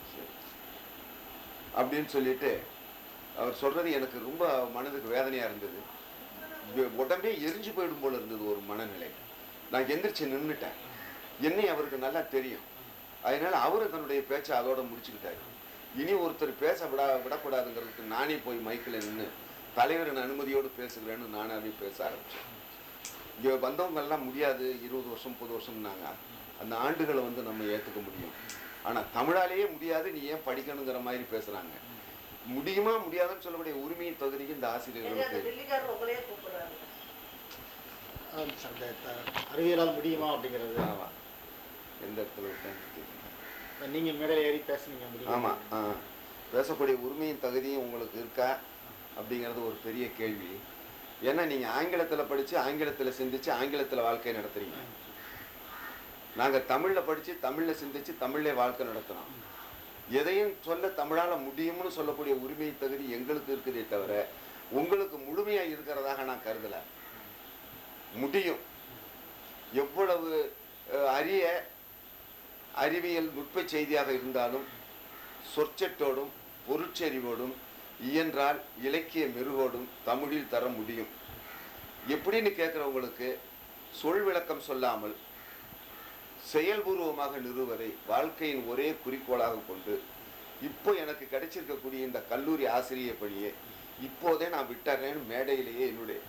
அப்படின்னு சொல்லிட்டு அவர் சொல்றது எனக்கு ரொம்ப மனதுக்கு வேதனையா இருந்தது வே- உடம்பே எரிஞ்சு போயிடும் போல இருந்தது ஒரு மனநிலை நான் எந்திரிச்சு நின்றுட்டேன் என்னை அவருக்கு நல்லா தெரியும் அதனால அவரு தன்னுடைய பேச்சை அதோட முடிச்சுக்கிட்டாரு இனி ஒருத்தர் பேச விடா விடக்கூடாதுங்கிறதுக்கு நானே போய் மைக்கில் நின்று தலைவரின் அனுமதியோடு பேசுகிறேன்னு நானாவே பேச ஆரம்பிச்சேன் இங்கே வந்தவங்க எல்லாம் முடியாது இருபது வருஷம் முப்பது வருஷம்னாங்க அந்த ஆண்டுகளை வந்து நம்ம ஏற்றுக்க முடியும் ஆனால் தமிழாலேயே முடியாது நீ ஏன் படிக்கணுங்கிற மாதிரி பேசுகிறாங்க முடியுமா முடியாதுன்னு சொல்லக்கூடிய உரிமையின் தகுதிக்கு இந்த எங்க அந்த ஆசிரியர்களுக்கு டெல்லிக்காரர் உங்களையே கூப்பிடுறாங்க அஹ் அந்த த- அறிவியலால் முடியுமா அப்படிங்கிறது ஆமாம் எந்த இடத்துல விட்டேன்னு தெரியல. நீங்க மேடையில் ஏறி பேசுனீங்க முடியுமா? ஆமாம் ஆ பேசக்கூடிய உரிமையின் தகுதியும் உங்களுக்கு இருக்கா அப்படிங்கிறது ஒரு பெரிய கேள்வி ஏன்னா நீங்கள் ஆங்கிலத்தில் படித்து ஆங்கிலத்தில் சிந்திச்சு ஆங்கிலத்தில் வாழ்க்கை நடத்துறீங்க நாங்கள் தமிழில் படித்து தமிழில் சிந்திச்சு தமிழ்லே வாழ்க்கை நடத்துகிறோம் எதையும் சொல்ல தமிழால் முடியும்னு சொல்லக்கூடிய உரிமை தகுதி எங்களுக்கு இருக்குதே தவிர உங்களுக்கு முழுமையாக இருக்கிறதாக நான் கருதலை முடியும் எவ்வளவு அஹ், அரிய அறிவியல் நுட்ப செய்தியாக இருந்தாலும் சொற்செட்டோடும் பொருட்செறிவோடும் இயன்றால் இலக்கிய மெருகோடும் தமிழில் தர முடியும் எப்படின்னு கேட்குறவங்களுக்கு சொல் விளக்கம் சொல்லாமல் செயல்பூர்வமாக நிறுவதை வாழ்க்கையின் ஒரே குறிக்கோளாக கொண்டு இப்போ எனக்கு கிடைச்சிருக்கக்கூடிய இந்த கல்லூரி ஆசிரியர் பணியை இப்போதே நான் விட்டுறேன்னு மேடையிலேயே என்னுடைய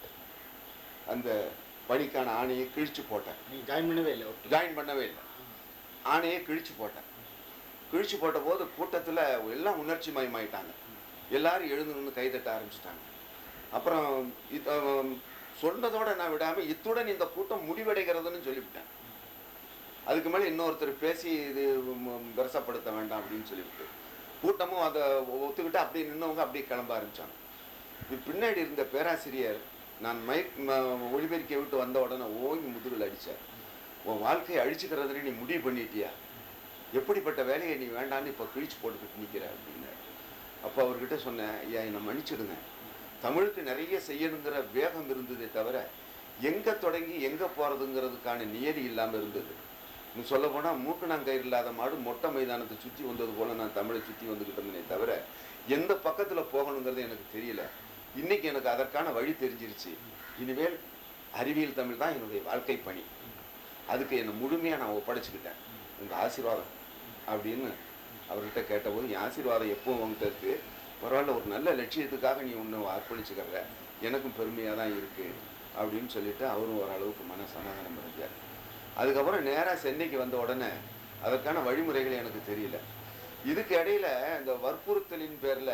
அந்த பணிக்கான ஆணையை கிழிச்சு போட்டேன் நீங்க ஜாயின் பண்ணவே இல்லை ஓகே ஜாயின் பண்ணவே இல்லை ஆணையை கிழிச்சு போட்டேன் கிழிச்சு போட்ட போது கூட்டத்தில் எல்லாம் உணர்ச்சி மயமாயிட்டாங்க எல்லாரும் எழுந்து நின்று கைதட்ட ஆரம்பிச்சிட்டாங்க அப்புறம் இது, ஆம், சொன்னதோட நான் விடாமல் இத்துடன் இந்த கூட்டம் முடிவடைகிறதுன்னு சொல்லிவிட்டேன் அதுக்கு மேலே இன்னொருத்தர் பேசி இது ம், பெருசப்படுத்த வேண்டாம் அப்படின்னு சொல்லிவிட்டு கூட்டமும் அதை ஒத்துக்கிட்டு அப்படியே நின்னவங்க அப்படியே கிளம்ப ஆரம்பிச்சாங்க இது பின்னாடி இருந்த பேராசிரியர் நான் மைக் ம- ஒளிபெருக்கை விட்டு வந்த உடனே ஓங்கி முதுகில் அடித்தார் உன் வாழ்க்கையை அழிச்சுக்கிறதுல நீ முடிவு பண்ணிட்டியா எப்படிப்பட்ட வேலையை நீ வேண்டான்னு இப்போ கிழிச்சு போட்டுக்கிட்டு நிற்கிற அப்படின்னாரு அப்போ அவர்கிட்ட சொன்னேன் ஐயா என்னை மன்னிச்சிடுங்க தமிழுக்கு நிறைய செய்யணுங்கிற வேகம் இருந்ததே தவிர எங்கே தொடங்கி எங்கே போகிறதுங்கிறதுக்கான நியதி இல்லாமல் இருந்தது நீ சொல்ல போனால் மூக்கணாங்கயிறு இல்லாத மாடு மொட்டை மைதானத்தை சுற்றி வந்தது போல நான் தமிழை சுற்றி வந்துக்கிட்டு இருந்தேனே தவிர எந்த பக்கத்தில் போகணுங்கிறது எனக்கு தெரியல இன்னைக்கு எனக்கு அதற்கான வழி தெரிஞ்சிருச்சு இனிமேல் அறிவியல் தமிழ் தான் என்னுடைய வாழ்க்கை பணி அதுக்கு என்னை முழுமையாக நான் ஒப்படைச்சிக்கிட்டேன் உங்கள் ஆசீர்வாதம் அப்படின்னு அவர்கிட்ட கேட்டபோது என் ஆசீர்வாதம் எப்பவும் உங்ககிட்ட இருக்கு பரவாயில்ல ஒரு நல்ல லட்சியத்துக்காக நீ ஒன்று அர்ப்பணிச்சுக்கிற எனக்கும் பெருமையாக தான் இருக்கு அப்படின்னு சொல்லிட்டு அவரும் ஓரளவுக்கு மன சமாதானம் அடைஞ்சார் அதுக்கப்புறம் நேராக சென்னைக்கு வந்த உடனே அதற்கான வழிமுறைகள் எனக்கு தெரியல இதுக்கு இடையில இந்த வற்புறுத்தலின் பேரில்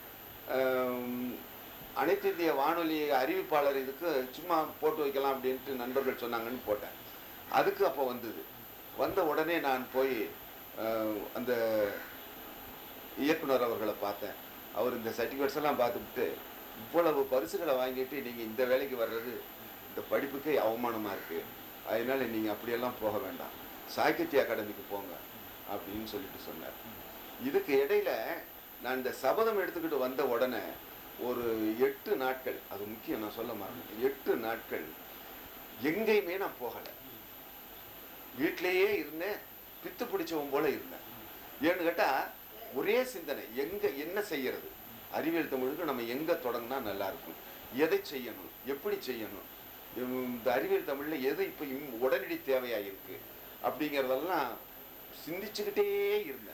அனைத்து இந்திய வானொலி அறிவிப்பாளர் இதுக்கு சும்மா போட்டு வைக்கலாம் அப்படின்ட்டு நண்பர்கள் சொன்னாங்கன்னு போட்டேன் அதுக்கு அப்போ வந்தது வந்த உடனே நான் போய் அஹ், அந்த இயக்குனர் அவர்களை பார்த்தேன் அவர் இந்த சர்டிஃபிகேட்ஸ் எல்லாம் பார்த்துட்டு இவ்வளவு பரிசுகளை வாங்கிட்டு நீங்கள் இந்த வேலைக்கு வர்றது இந்த படிப்புக்கே அவமானமாக இருக்குது அதனால நீங்கள் அப்படியெல்லாம் போக வேண்டாம் சாகித்ய அகாடமிக்கு போங்க அப்படின்னு சொல்லிட்டு சொன்னார் இதுக்கு இடையில நான் இந்த சபதம் எடுத்துக்கிட்டு வந்த உடனே ஒரு எட்டு நாட்கள் அது முக்கியம் நான் சொல்ல மாட்டேன் எட்டு நாட்கள் எங்கேயுமே நான் போகலை வீட்டிலேயே இருந்தேன் பித்து பிடிச்சவன் போல இருந்தேன் ஏன்னு கேட்டா ஒரே சிந்தனை எங்க என்ன செய்யறது அறிவியல் தமிழுக்கு நம்ம எங்க தொடங்கினா நல்லா இருக்கும் எதை செய்யணும் எப்படி செய்யணும் உம் இந்த அறிவியல் தமிழ்ல எது இப்போ இம்- உடனடி தேவையா இருக்கு அப்படிங்கிறதெல்லாம் சிந்திச்சுக்கிட்டே இருந்தேன்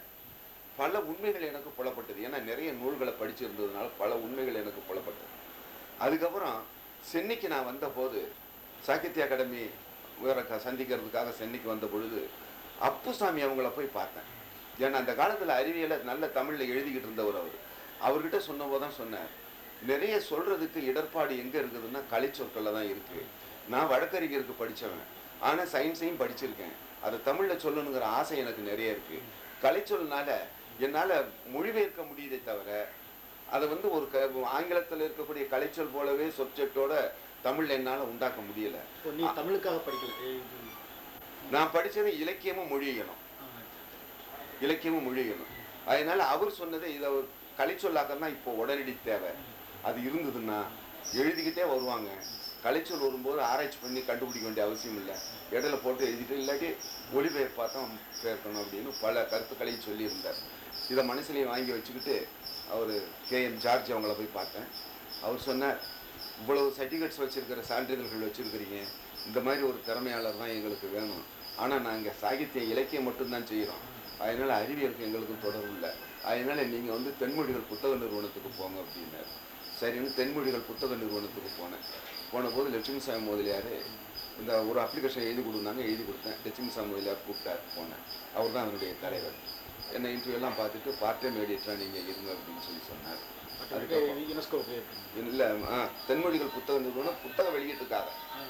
பல உண்மைகள் எனக்கு புலப்பட்டது ஏன்னா நிறைய நூல்களை படிச்சிருந்ததுனால பல உண்மைகள் எனக்கு புலப்பட்டது அதுக்கப்புறம் சென்னைக்கு நான் வந்தபோது சாகித்ய அகாடமி வேற க- சந்திக்கிறதுக்காக சென்னைக்கு வந்த பொழுது அப்புசாமி அவங்கள போய் பார்த்தேன் ஏன்னா அந்த காலத்தில் அறிவியலை நல்ல தமிழில் எழுதிக்கிட்டு இருந்தவர் அவர் அவர்கிட்ட சொன்னபோது தான் சொன்னார் நிறைய சொல்றதுக்கு இடர்பாடு எங்கே இருக்குதுன்னா கலைச்சொற்களில் தான் இருக்கு நான் வழக்கறிஞருக்கு படித்தவன் ஆனால் சயின்ஸையும் படிச்சிருக்கேன் அதை தமிழில் சொல்லணுங்கிற ஆசை எனக்கு நிறைய இருக்கு கலைச்சொல்னால என்னால் மொழிபெயர்க்க முடியுதே தவிர அதை வந்து ஒரு க ஆங்கிலத்தில் இருக்கக்கூடிய கலைச்சொல் போலவே சப்ஜெக்டோட தமிழ்ல என்னால் உண்டாக்க முடியல இப்போ நீ தமிழுக்காக படிக்கல ஏ, இது, நான் படிச்சது இலக்கியமும் மொழியணும் ஆ, இலக்கியமும் மொழியணும் அதனால அவர் சொன்னதை இதை ஒரு கலைச்சொல்லாக்கம் தான் இப்போ உடனடி தேவை அது இருந்ததுன்னா எழுதிக்கிட்டே வருவாங்க கலைச்சொல் வரும்போது ஆராய்ச்சி பண்ணி கண்டுபிடிக்க வேண்டிய அவசியம் இல்லை இடையில போட்டு எழுதிட்டு இல்லாட்டி ஒளிபெயர்ப்பாக தான் பேர்க்கணும் அப்படின்னு பல கருத்துக்களையும் சொல்லியிருந்தார் இதை மனசுலையும் வாங்கி வச்சுக்கிட்டு அவர் கே எம் ஜார்ஜ் அவங்கள போய் பார்த்தேன் அவர் சொன்னார் இவ்வளவு சர்டிஃபிகேட்ஸ் வச்சிருக்கிற சான்றிதழ்கள் வச்சிருக்கிறீங்க இந்த மாதிரி ஒரு திறமையாளர் தான் எங்களுக்கு வேணும் ஆனால் நாங்கள் சாகித்யம் இலக்கியம் மட்டும்தான் செய்கிறோம் அதனால அறிவியலுக்கு எங்களுக்கும் தொடர்பு இல்லை அதனால நீங்கள் வந்து தென்மொழிகள் புத்தக நிறுவனத்துக்கு போங்க அப்படின்னாரு சரின்னு தென்மொழிகள் புத்தக நிறுவனத்துக்கு போனேன் போன போது லட்சுமிசாமி முதலியார் இந்த ஒரு அப்ளிகேஷன் எழுதி கொடுத்தாங்க எழுதி கொடுத்தேன் லட்சுமிசாமி முதலியார் கூப்பிட்டார் போனேன் அவர் தான் அவருடைய தலைவர் என்னை இன்டர்வியூ எல்லாம் பார்த்துட்டு பார்ட் டைம் எடிட்டராக நீங்கள் இருங்க அப்படின்னு சொல்லி சொன்னார் மற்றபடி யுனெஸ்கோ போயிருக்கீங்க இல்லை தென்மொழிகள் புத்தக நிறுவனம் புத்தக வெளியீட்டுக்காக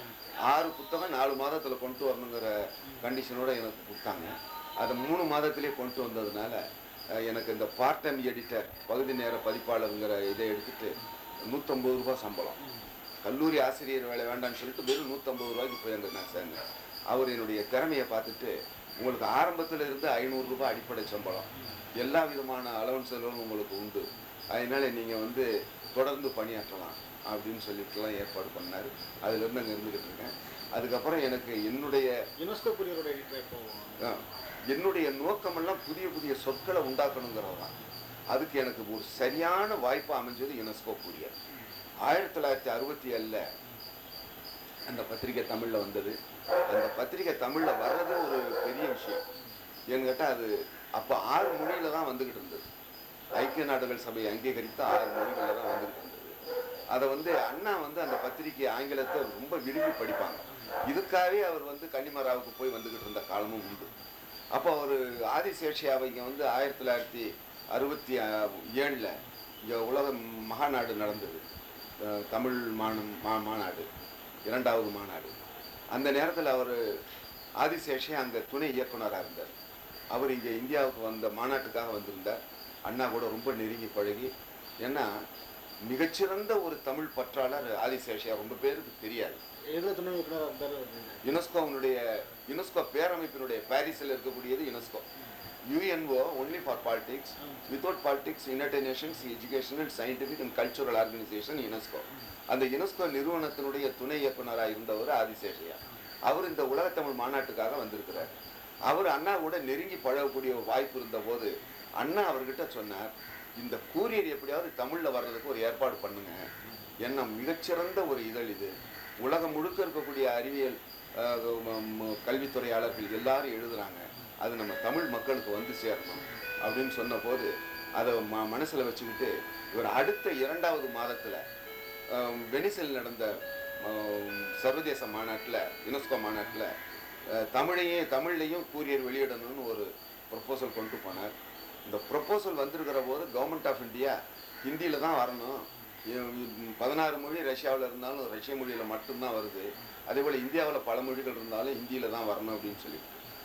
ஆறு புத்தகம் நாலு மாதத்தில் கொண்டு வரணுங்கிற கண்டிஷனோட எனக்கு கொடுத்தாங்க அதை மூணு மாதத்திலே கொண்டு வந்ததுனால அஹ், எனக்கு இந்த பார்ட் டைம் எடிட்டர் பகுதி நேர பதிப்பாளருங்கிற இதை எடுத்துட்டு நூற்றம்பது ரூபாய் சம்பளம் கல்லூரி ஆசிரியர் வேலை வேண்டாம்னு சொல்லிட்டு வெறும் நூற்றம்பது ரூபாய்க்கு போய் அங்கே நான் சேர்ந்தேன் அவர் என்னுடைய திறமையை பார்த்துட்டு உங்களுக்கு ஆரம்பத்தில் இருந்து ஐநூறு ரூபாய் அடிப்படை சம்பளம் எல்லா விதமான அலவன்ஸ்களும் உங்களுக்கு உண்டு அதனால நீங்கள் வந்து தொடர்ந்து பணியாற்றலாம் அப்படின்னு சொல்லிட்டுலாம் ஏற்பாடு பண்ணார் அதுலேருந்து அங்கே இருந்துக்கிட்டு இருக்கேன் அதுக்கப்புறம் எனக்கு என்னுடைய யுனெஸ்கோ புரியரோட எடிட்டர் இப்போ ஆ, என்னுடைய நோக்கமெல்லாம் புதிய புதிய சொற்களை உண்டாக்கணுங்கிறது தான் அதுக்கு எனக்கு ஒரு சரியான வாய்ப்பு அமைஞ்சது யுனெஸ்கோ கூடியர் ஆயிரத்தி தொள்ளாயிரத்தி அறுபத்தி ஏழில் அந்த பத்திரிகை தமிழில் வந்தது அந்த பத்திரிகை தமிழில் வர்றது ஒரு பெரிய விஷயம் ஏன்னு கேட்டால் அது அப்போ ஆறு மொழியில தான் வந்துக்கிட்டு இருந்தது ஐக்கிய நாடுகள் சபையை அங்கீகரித்த ஆறு மொழிகளில் தான் வந்துக்கிட்டு இருந்தது அதை வந்து அண்ணா வந்து அந்த பத்திரிகை ஆங்கிலத்தை ரொம்ப விரும்பி படிப்பாங்க இதுக்காகவே அவர் வந்து கன்னிமராவுக்கு போய் வந்துக்கிட்டு இருந்த காலமும் உண்டு அப்போ அவர் ஆதிசேஷியாவை இங்கே வந்து ஆயிரத்தி தொள்ளாயிரத்தி அறுபத்தி ஏழில் இங்கே உலக மகாநாடு நடந்தது அஹ் தமிழ் மானம் மா மாநாடு இரண்டாவது மாநாடு அந்த நேரத்தில் அவர் ஆதிசேஷே அங்கே துணை இயக்குனராக இருந்தார் அவர் இங்கே இந்தியாவுக்கு வந்த மாநாட்டுக்காக வந்திருந்தார் அண்ணா கூட ரொம்ப நெருங்கி பழகி ஏன்னா மிகச்சிறந்த ஒரு தமிழ் பற்றாளர் ஆதிசேஷியா ரொம்ப பேருக்கு தெரியாது எதில் துணை இயக்குனர் இருந்தார் அப்படின்னு யுனெஸ்கோவினுடைய யுனெஸ்கோ பேரமைப்பினுடைய பாரிஸில் இருக்கக்கூடியது UNESCO UNO only for politics without politics United Nations Educational Scientific and Cultural Organization UNESCO அந்த யுனெஸ்கோ நிறுவனத்தினுடைய துணை இயக்குனராக இருந்தவர் ஆதிசேஷையா அவர் இந்த உலகத்தமிழ் மாநாட்டுக்காக வந்திருக்கிறார் அவர் அண்ணா கூட நெருங்கி பழகக்கூடிய ஒரு வாய்ப்பு இருந்த போது அண்ணா அவர்கிட்ட சொன்னார் இந்த கூரியர் எப்படியாவது தமிழில் வர்றதுக்கு ஒரு ஏற்பாடு பண்ணுங்க என்ன மிகச்சிறந்த ஒரு இதழ் இது உலகம் முழுக்க இருக்கக்கூடிய அறிவியல் அஹ், ம- ம- கல்வித்துறையாளர்கள் எல்லாரும் எழுதுறாங்க அது நம்ம தமிழ் மக்களுக்கு வந்து சேரணும் அப்படின்னு சொன்னபோது அதை ம மனசில் வச்சுக்கிட்டு இவர் அடுத்த இரண்டாவது மாதத்தில் வெனிசில் நடந்த ஆம், சர்வதேச மாநாட்டில் யுனெஸ்கோ மாநாட்டில் தமிழையே தமிழ்லையும் கூரியர் வெளியிடணும்னு ஒரு ப்ரொப்போசல் கொண்டு போனார் இந்த ப்ரொப்போசல் வந்திருக்கிற போது கவர்மெண்ட் ஆஃப் இந்தியா ஹிந்தியில் தான் வரணும் இ- பதினாறு மொழி ரஷ்யாவில் இருந்தாலும் ரஷ்ய மொழியில் மட்டும்தான் வருது அதே போல் இந்தியாவில் பல மொழிகள் இருந்தாலும் ஹிந்தியில் தான் வரணும் அப்படின்னு சொல்லி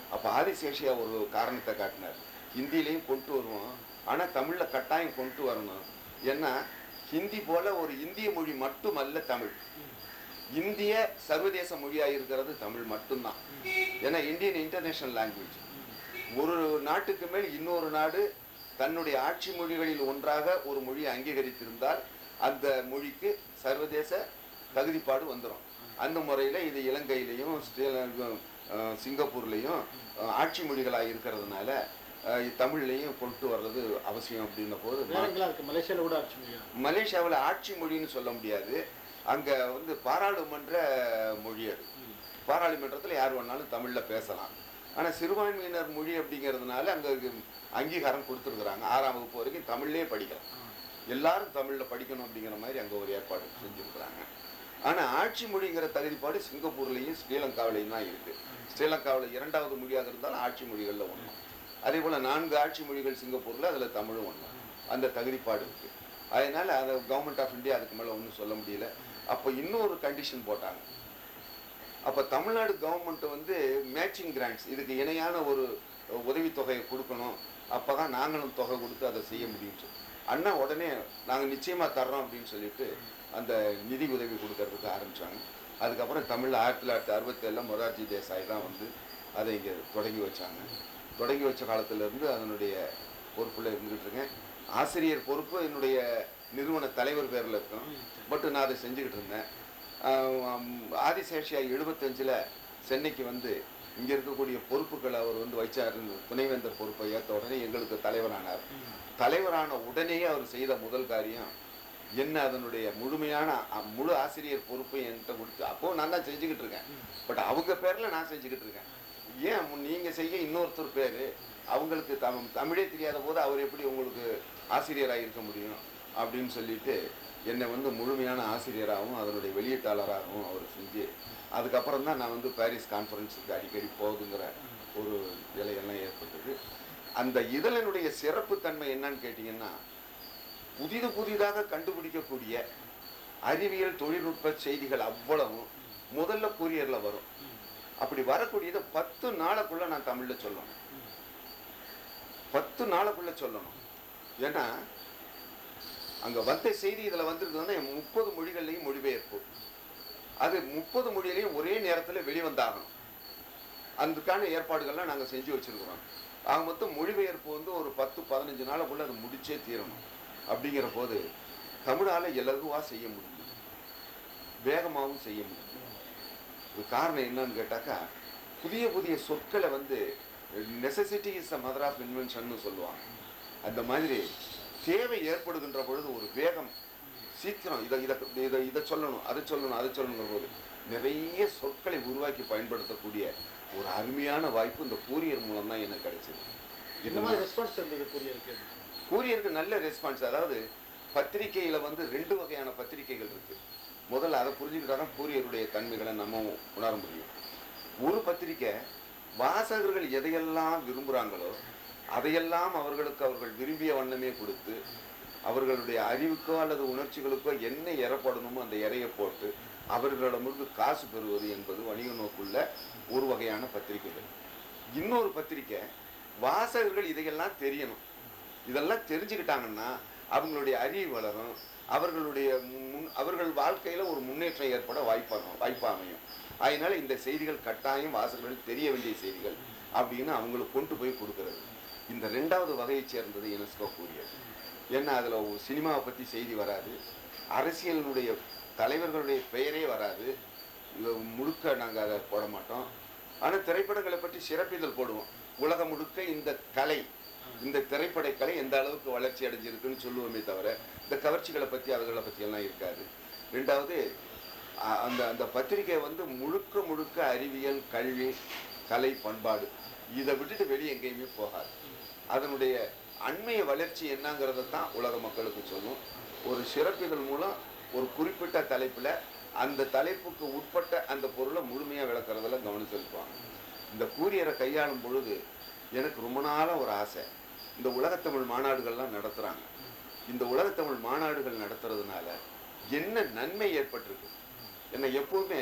அப்போ ஆதிசேஷியா ஒரு காரணத்தை காட்டினார் ஹிந்திலையும் கொண்டு வருவோம் ஆனால் தமிழில் கட்டாயம் கொண்டு வரணும் ஏன்னா ஹிந்தி போல ஒரு இந்திய மொழி மட்டுமல்ல தமிழ் இந்திய சர்வதேச மொழியாக இருக்கிறது தமிழ் மட்டும்தான் ஏன்னா இந்தியன் இன்டர்நேஷனல் லாங்குவேஜ் ஒரு நாட்டுக்கு மேல் இன்னொரு நாடு தன்னுடைய ஆட்சி மொழிகளில் ஒன்றாக ஒரு மொழியை அங்கீகரித்திருந்தால் அந்த மொழிக்கு சர்வதேச தகுதிப்பாடு வந்துடும் அந்த முறையில் இது இலங்கையிலையும் ஸ்ரீலங்கா அஹ், சிங்கப்பூர்லேயும் அஹ், ஆட்சி மொழிகளாக இருக்கிறதுனால அஹ், தமிழ்லையும் கொண்டு வர்றது அவசியம் அப்படின்ன போது வேற எங்கெல்லாம் இருக்கு மலேசியால கூட ஆட்சி மொழியா மலேசியாவில் ஆட்சி மொழின்னு சொல்ல முடியாது அங்கே வந்து பாராளுமன்ற மொழி அது பாராளுமன்றத்தில் யார் வேணாலும் தமிழில் பேசலாம் ஆனால் சிறுபான்மையினர் மொழி அப்படிங்கிறதுனால அங்கே அங்கீகாரம் கொடுத்துருக்குறாங்க ஆறாம் வகுப்பு வரைக்கும் தமிழ்லேயே படிக்கலாம் எல்லாரும் தமிழில் படிக்கணும் அப்படிங்கிற மாதிரி அங்கே ஒரு ஏற்பாடு செஞ்சுருக்குறாங்க ஆனால் ஆட்சி மொழிங்கிற தகுதிப்பாடு சிங்கப்பூர்லேயும் ஸ்ரீலங்காவிலையும் தான் இருக்குது ஸ்ரீலங்காவில் இரண்டாவது மொழியாக இருந்தாலும் ஆட்சி மொழிகளில் ஒன்றும் அதே போல் நான்கு ஆட்சி மொழிகள் சிங்கப்பூரில் அதில் தமிழும் ஒன்று அந்த தகுதிப்பாடு இருக்குது அதனால் அதை கவர்மெண்ட் ஆஃப் இந்தியா அதுக்கு மேலே ஒன்றும் சொல்ல முடியல அப்போ இன்னொரு கண்டிஷன் போட்டாங்க அப்போ தமிழ்நாடு கவர்மெண்ட் வந்து மேட்சிங் கிராண்ட்ஸ் இதுக்கு இணையான ஒரு உதவித்தொகையை கொடுக்கணும் அப்போ தான் நாங்களும் தொகை கொடுத்து அதை செய்ய முடியும் சொல்லி. அண்ணா உடனே நாங்கள் நிச்சயமாக தர்றோம் அப்படின்னு சொல்லிட்டு அந்த நிதி உதவி கொடுக்கறதுக்கு ஆரம்பித்தாங்க அதுக்கப்புறம் தமிழில் ஆயிரத்தி தொள்ளாயிரத்தி அறுபத்தேழில் மொரார்ஜி தேசாய் தான் வந்து அதை இங்கே தொடங்கி வச்சாங்க தொடங்கி வச்ச காலத்திலேருந்து அதனுடைய பொறுப்பில் இருந்துகிட்டு இருக்கேன் ஆசிரியர் பொறுப்பு என்னுடைய நிறுவன தலைவர் பேரில் இருக்கும் பட் நான் அதை செஞ்சுக்கிட்டு இருந்தேன் ஆஹ் ஆதிசேஷியா எழுபத்தஞ்சில் சென்னைக்கு வந்து இங்கே இருக்கக்கூடிய பொறுப்புகளை அவர் வந்து வைச்சார் துணைவேந்தர் பொறுப்பை ஏற்ற உடனே எங்களுக்கு தலைவரானார் தலைவரான உடனேயே அவர் செய்த முதல் காரியம் என்ன அதனுடைய முழுமையான அ- முழு ஆசிரியர் பொறுப்பை என்கிட்ட கொடுத்து அப்போ நான் தான் செஞ்சுக்கிட்டு இருக்கேன் பட் அவங்க பேரில் நான் செஞ்சுக்கிட்டு இருக்கேன் ஏன் மு- நீங்க செய்ய இன்னொருத்தர் பேர் அவங்களுக்கு தம் தமிழே தெரியாத போது அவர் எப்படி உங்களுக்கு ஆசிரியராக இருக்க முடியும் அப்படின்னு சொல்லிட்டு என்னை வந்து முழுமையான ஆசிரியராகவும் அதனுடைய வெளியீட்டாளராகவும் அவர் செஞ்சு அதுக்கப்புறம் தான் நான் வந்து பாரிஸ் கான்ஃபரன்ஸுக்கு அடிக்கடி போகுதுங்கிற ஒரு நிலையெல்லாம் ஏற்பட்டது அந்த இதழினுடைய சிறப்பு தன்மை என்னன்னு கேட்டிங்கன்னா புதிது புதிதாக கண்டுபிடிக்கக்கூடிய அறிவியல் தொழில்நுட்ப செய்திகள் அவ்வளவும் முதல்ல கூரியரில் வரும் அப்படி வரக்கூடியதை பத்து நாளைக்குள்ள நான் தமிழ்ல சொல்லணும் பத்து நாளைக்குள்ள சொல்லணும் ஏன்னா அங்க வந்த செய்தி இதுல வந்திருக்குதுன்னா முப்பது மொழிகள்லையும் மொழிபெயர்ப்பு அது முப்பது மொழியிலையும் ஒரே நேரத்துல வெளிவந்தாகணும் அதுக்கான ஏற்பாடுகள்லாம் நாங்க செஞ்சு வச்சிருக்கிறோம் ஆக மொத்தம் மொழிபெயர்ப்பு வந்து ஒரு பத்து பதினஞ்சு நாளுக்குள்ள அது முடிச்சே தீரணும் அப்படிங்கிற போது தமிழால இலகுவா செய்ய முடியும் வேகமாகவும் செய்ய முடியும் இது காரணம் என்னன்னு கேட்டாக்கா புதிய புதிய சொற்களை வந்து necessity is a mother of invention சொல்லுவாங்க அந்த மாதிரி தேவை ஏற்படுகின்ற பொழுது ஒரு வேகம் சீக்கிரம் இதை இதை இதை இதை சொல்லணும் அதை சொல்லணும் அதை சொல்லணுங்கிற போது நிறைய சொற்களை உருவாக்கி பயன்படுத்தக்கூடிய ஒரு அருமையான வாய்ப்பு இந்த கூரியர் மூலம் தான் எனக்கு கிடைச்சது இந்த மாதிரி ரெஸ்பான்ஸ் இருந்தது கூறியிருக்கு கூரியருக்கு நல்ல ரெஸ்பான்ஸ் அதாவது பத்திரிக்கையில வந்து ரெண்டு வகையான பத்திரிக்கைகள் இருக்கு முதல்ல அதை புரிஞ்சுக்கிட்டா தான் கூரியருடைய தன்மைகளை நம்ம உணர முடியும் ஒரு பத்திரிக்கை வாசகர்கள் எதையெல்லாம் விரும்புகிறாங்களோ அதையெல்லாம் அவர்களுக்கு அவர்கள் விரும்பிய வண்ணமே கொடுத்து அவர்களுடைய அறிவுக்கோ அல்லது உணர்ச்சிகளுக்கோ என்ன இறப்படணுமோ அந்த இறையை போட்டு அவர்களிடமிருந்து காசு பெறுவது என்பது வணிக நோக்குள்ள ஒரு வகையான பத்திரிகைகள் இன்னொரு பத்திரிக்கை வாசகர்கள் இதையெல்லாம் தெரியணும் இதெல்லாம் தெரிஞ்சுக்கிட்டாங்கன்னா அவங்களுடைய அறிவு வளரும் அவர்களுடைய முன் அவர்கள் வாழ்க்கையில ஒரு முன்னேற்றம் ஏற்பட வாய்ப்பாகும் வாய்ப்பு அமையும் அதனால இந்த செய்திகள் கட்டாயம் வாசகர்கள் தெரிய வேண்டிய செய்திகள் அப்படின்னு அவங்களுக்கு கொண்டு போய் கொடுக்கறது இந்த ரெண்டாவது வகையைச் சேர்ந்தது யுனெஸ்கோ கூறியது ஏன்னா அதுல ஒரு சினிமாவை பத்தி செய்தி வராது அரசியலினுடைய தலைவர்களுடைய பெயரே வராது இது முழுக்க நாங்க அதை போட மாட்டோம் ஆனா திரைப்படங்களை பற்றி சிறப்பிதழ் போடுவோம் உலகம் முழுக்க இந்த கலை இந்த திரைப்பட கலை எந்த அளவுக்கு வளர்ச்சி அடைஞ்சிருக்குன்னு சொல்லுவோமே தவிர இந்த கவர்ச்சிகளை பற்றி அதுகளை பற்றி எல்லாம் இருக்காது ரெண்டாவது அ- அந்த அந்த பத்திரிகை வந்து முழுக்க முழுக்க அறிவியல் கல்வி கலை பண்பாடு இதை விட்டுட்டு வெளியே எங்கேயுமே போகாது அதனுடைய அண்மைய வளர்ச்சி என்னங்கிறத தான் உலக மக்களுக்கு சொல்லும் ஒரு சிறப்பிதழ் மூலம் ஒரு குறிப்பிட்ட தலைப்பில் அந்த தலைப்புக்கு உட்பட்ட அந்த பொருளை முழுமையாக விளக்குறதுல கவனம் செலுத்துவாங்க இந்த கூரியரை கையாளும் பொழுது எனக்கு ரொம்ப நாளாக ஒரு ஆசை இந்த உலகத்தமிழ் மாநாடுகள்லாம் நடத்துகிறாங்க இந்த உலகத்தமிழ் மாநாடுகள் நடத்துறதுனால என்ன நன்மை ஏற்பட்டிருக்கு என்ன எப்பவுமே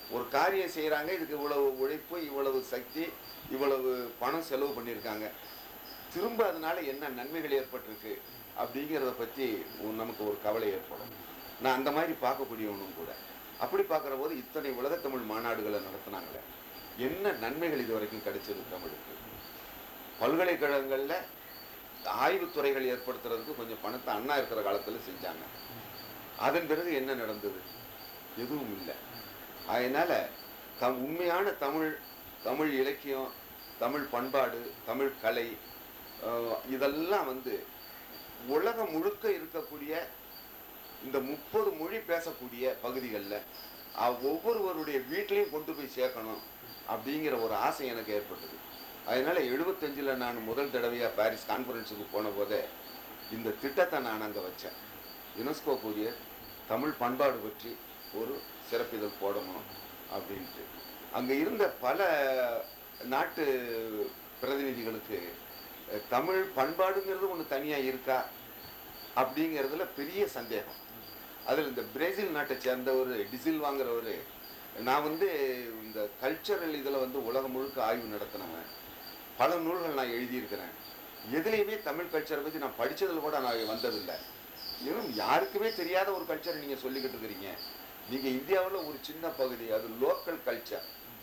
ஒரு காரியம் செய்கிறாங்க இதுக்கு இவ்வளவு உழைப்பு இவ்வளவு சக்தி இவ்வளவு பணம் செலவு பண்ணியிருக்காங்க திரும்ப அதனால என்ன நன்மைகள் ஏற்பட்டிருக்கு அப்படிங்கிறத பற்றி நமக்கு ஒரு கவலை ஏற்படும் நான் அந்த மாதிரி பார்க்கக்கூடியவனும் கூட அப்படி பார்க்குற போது இத்தனை உலகத்தமிழ் மாநாடுகளை நடத்துனாங்களே என்ன நன்மைகள் இது வரைக்கும் கிடைச்சது தமிழுக்கு பல்கலைக்கழகங்களில் ஆய்வுத்துறைகள் ஏற்படுத்துறதுக்கு கொஞ்சம் பணத்தை அண்ணா இருக்கிற காலத்தில் செஞ்சாங்க அதன் பிறகு என்ன நடந்தது எதுவும் இல்லை அதனால தம் உண்மையான தமிழ் தமிழ் இலக்கியம் தமிழ் பண்பாடு தமிழ் கலை அஹ், இதெல்லாம் வந்து உலகம் முழுக்க இருக்கக்கூடிய இந்த முப்பது மொழி பேசக்கூடிய பகுதிகளில் ஒவ்வொருவருடைய வீட்லேயும் கொண்டு போய் சேர்க்கணும் அப்படிங்கிற ஒரு ஆசை எனக்கு ஏற்பட்டது அதனால எழுபத்தஞ்சில் நான் முதல் தடவையாக பாரிஸ் கான்ஃபரன்ஸுக்கு போன போதே இந்த திட்டத்தை நான் அங்கே வச்சேன் யுனெஸ்கோ கூறிய தமிழ் பண்பாடு பற்றி ஒரு சிறப்பிதழ் போடணும் அப்படின்ட்டு அங்கே இருந்த பல நாட்டு பிரதிநிதிகளுக்கு அஹ், தமிழ் பண்பாடுங்கிறது ஒன்று தனியாக இருக்கா அப்படிங்கிறதுல பெரிய சந்தேகம் அதில் இந்த பிரேசில் நாட்டை சேர்ந்த ஒரு டிசில் வாங்குறவர் நான் வந்து இந்த கல்ச்சரல் இதில் வந்து உலகம் முழுக்க ஆய்வு நடத்தினவன் பல நூல்கள் நான் எழுதியிருக்கிறேன் எதுலேயுமே தமிழ் கல்ச்சரை பற்றி நான் படிச்சதுல கூட நான் வந்ததில்லை இன்னும் யாருக்குமே தெரியாத ஒரு கல்ச்சரை நீங்கள் சொல்லிக்கிட்டு இருக்கிறீங்க நீங்கள் இந்தியாவில் ஒரு சின்ன பகுதி அது லோக்கல் கல்ச்சர்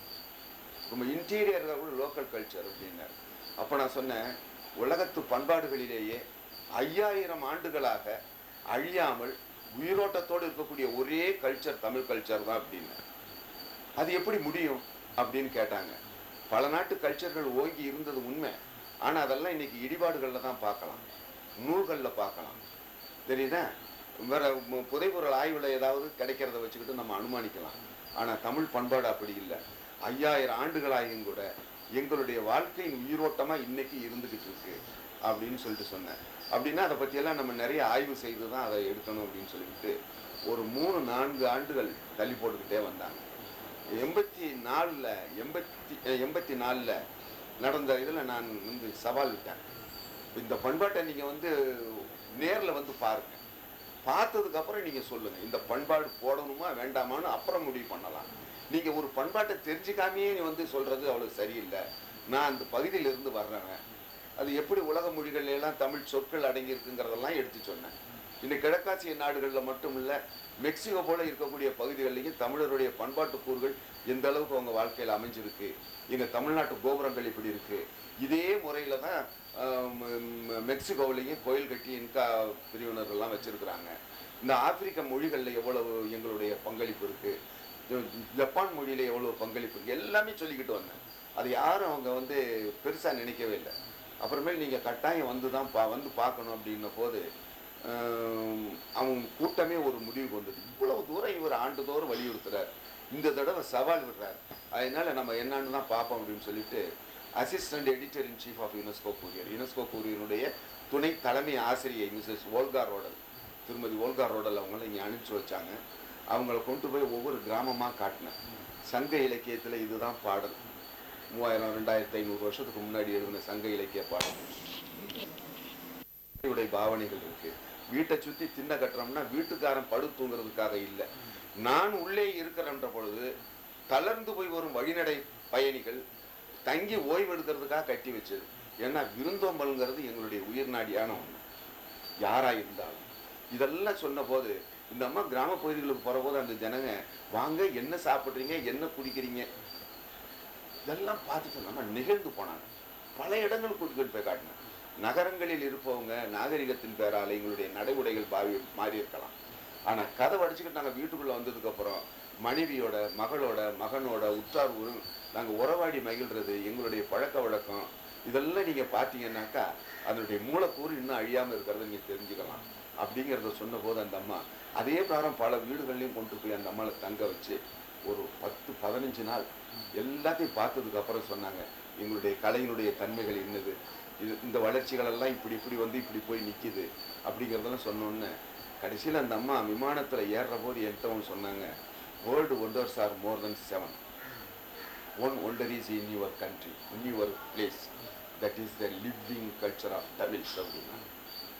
ரொம்ப இன்டீரியர் கூட லோக்கல் கல்ச்சர் அப்படின்னாரு அப்போ நான் சொன்னேன் உலகத்து பண்பாடுகளிலேயே ஐயாயிரம் ஆண்டுகளாக அழியாமல் உயிரோட்டத்தோடு இருக்கக்கூடிய ஒரே கல்ச்சர் தமிழ் கல்ச்சர் தான் அப்படின்னு அது எப்படி முடியும் அப்படின்னு கேட்டாங்க பல நாட்டு கல்ச்சர்கள் ஓங்கி இருந்தது உண்மை ஆனால் அதெல்லாம் இன்னைக்கு இடிபாடுகளில் தான் பார்க்கலாம் நூல்களில் பார்க்கலாம் தெரியுதா வேற மு- புதைபொருள் ஆய்வில் ஏதாவது கிடைக்கிறத வச்சுக்கிட்டு நம்ம அனுமானிக்கலாம் ஆனால் தமிழ் பண்பாடு அப்படி இல்லை ஐயாயிரம் ஆண்டுகளாகியும் கூட எங்களுடைய வாழ்க்கையின் உயிரோட்டமாக இன்னைக்கு இருந்துக்கிட்டு இருக்கு அப்படின்னு சொல்லிட்டு சொன்னேன் அப்படின்னா அதை பற்றியெல்லாம் நம்ம நிறைய ஆய்வு செய்து தான் அதை எடுக்கணும் அப்படின்னு சொல்லிட்டு ஒரு மூணு நான்கு ஆண்டுகள் தள்ளி போட்டுக்கிட்டே வந்தாங்க எண்பத்தி நாலில் எண்பத்தி எண்பத்தி நாலில் நடந்த இதில் நான் வந்து சவால் விட்டேன் இந்த பண்பாட்டை நீங்கள் வந்து நேரில் வந்து பாருங்க பார்த்ததுக்கு அப்புறம் நீங்கள் சொல்லுங்கள் இந்த பண்பாடு போடணுமா வேண்டாமான்னு அப்புறம் முடிவு பண்ணலாம் நீங்கள் ஒரு பண்பாட்டை தெரிஞ்சுக்காமையே நீ வந்து சொல்கிறது அவ்வளோ சரியில்லை நான் அந்த பகுதியில இருந்து வர்றவன் அது எப்படி உலக மொழிகள்ல எல்லாம் தமிழ் சொற்கள் அடங்கி இருக்குங்கிறதெல்லாம் எடுத்து சொன்னேன் இன்னைக்கு கிழக்காசிய நாடுகளில் மட்டும் இல்லை மெக்சிகோ போல இருக்கக்கூடிய பகுதிகளிலையும் தமிழருடைய பண்பாட்டு கூறுகள் எந்த அளவுக்கு அவங்க வாழ்க்கையில் அமைஞ்சிருக்கு எங்கள் தமிழ்நாட்டு கோபுரங்கள் இப்படி இருக்கு இதே முறையில் தான் ஆஹ், ம- ம- மெக்சிகோவிலையும் கோயில் கட்டி இன்கா பிரிவினர்கள்லாம் வச்சிருக்கிறாங்க இந்த ஆப்பிரிக்க மொழிகளில் எவ்வளவு எங்களுடைய பங்களிப்பு இருக்கு ஜ- ஜப்பான் மொழியில எவ்வளவு பங்களிப்பு இருக்கு எல்லாமே சொல்லிக்கிட்டு வந்தேன் அது யாரும் அவங்க வந்து பெருசாக நினைக்கவே இல்லை அப்புறமேல் நீங்கள் கட்டாயம் வந்து தான் பா வந்து பார்க்கணும் அப்படின்ன போது ஆஹ், அவங்க கூட்டமே ஒரு முடிவுக்கு வந்தது இவ்வளவு தூரம் இவர் ஆண்டுதோறும் வலியுறுத்துறார் இந்த தடவை சவால் விடுறார் அதனால நம்ம என்னன்னு தான் பார்ப்போம் அப்படின்னு சொல்லிட்டு assistant editor in chief of UNESCO courier UNESCO கூரியனுடைய துணை தலைமை ஆசிரியை மிஸ்ஸஸ் ஓல்கா ரோடல் திருமதி ஓல்கா ரோடல் அவங்கள இங்கே அனுப்பிச்சு வச்சாங்க அவங்கள கொண்டு போய் ஒவ்வொரு கிராமமாக காட்டினேன் சங்க இலக்கியத்தில் இதுதான் பாடல் மூவாயிரம் ரெண்டாயிரத்தி ஐநூறு வருஷத்துக்கு முன்னாடி எழுதின சங்க இலக்கிய பாடல் உடைய பாவனைகள் இருக்கு வீட்டை சுத்தி திண்ணை கட்டுறோம்னா வீட்டுக்காரன் படு தூங்குறதுக்காக இல்லை நான் உள்ளே இருக்கிறன்ற பொழுது தளர்ந்து போய் வரும் வழிநடை பயணிகள் தங்கி ஓய்வெடுக்கிறதுக்காக கட்டி வச்சது ஏன்னா விருந்தோம்பல்ங்கிறது எங்களுடைய உயிர் நாடியான ஒண்ணு யாரா இருந்தாலும் இதெல்லாம் சொன்ன போது இந்த அம்மா கிராம பகுதிகளுக்கு போற போது அந்த ஜனங்க வாங்க என்ன சாப்பிட்றீங்க என்ன குடிக்கிறீங்க இதெல்லாம் பார்த்துட்டு நம்ம நிகழ்ந்து போனாங்க பல இடங்களுக்கு கூட்டிகிட்டு போய் காட்டினேன் நகரங்களில் இருப்பவங்க நாகரிகத்தின் பேரால எங்களுடைய நடைமுறைகள் பாவி மாறி இருக்கலாம் ஆனா கதை அடிச்சுக்கிட்டு நாங்க வீட்டுக்குள்ள வந்ததுக்கு அப்புறம் மனைவியோட மகளோட மகனோட உற்றார் உரு நாங்க உறவாடி மகிழ்றது எங்களுடைய பழக்க வழக்கம் இதெல்லாம் நீங்க பார்த்தீங்கன்னாக்கா அதனுடைய மூலக்கூறு இன்னும் அழியாம இருக்கிறத நீங்க தெரிஞ்சுக்கலாம் அப்படிங்கிறத சொன்னபோது அந்த அம்மா அதே பிரகாரம் பல வீடுகள்லையும் கொண்டு போய் அந்த அம்மாவை தங்க வச்சு ஒரு பத்து பதினஞ்சு நாள் எல்லாத்தையும் பார்த்ததுக்கு அப்புறம் சொன்னாங்க எங்களுடைய கலையினுடைய தன்மைகள் என்னது இது இந்த வளர்ச்சிகள் எல்லாம் இப்படி இப்படி வந்து இப்படி போய் நிக்குது அப்படிங்கிறதெல்லாம் சொன்னோன்னே கடைசியில் அந்த அம்மா விமானத்தில் ஏறுற போது என்கிட்ட ஒன்று சொன்னாங்க world wonders are more than seven one wonder is in your country in your place that is the living culture of Tamils அப்படின்னா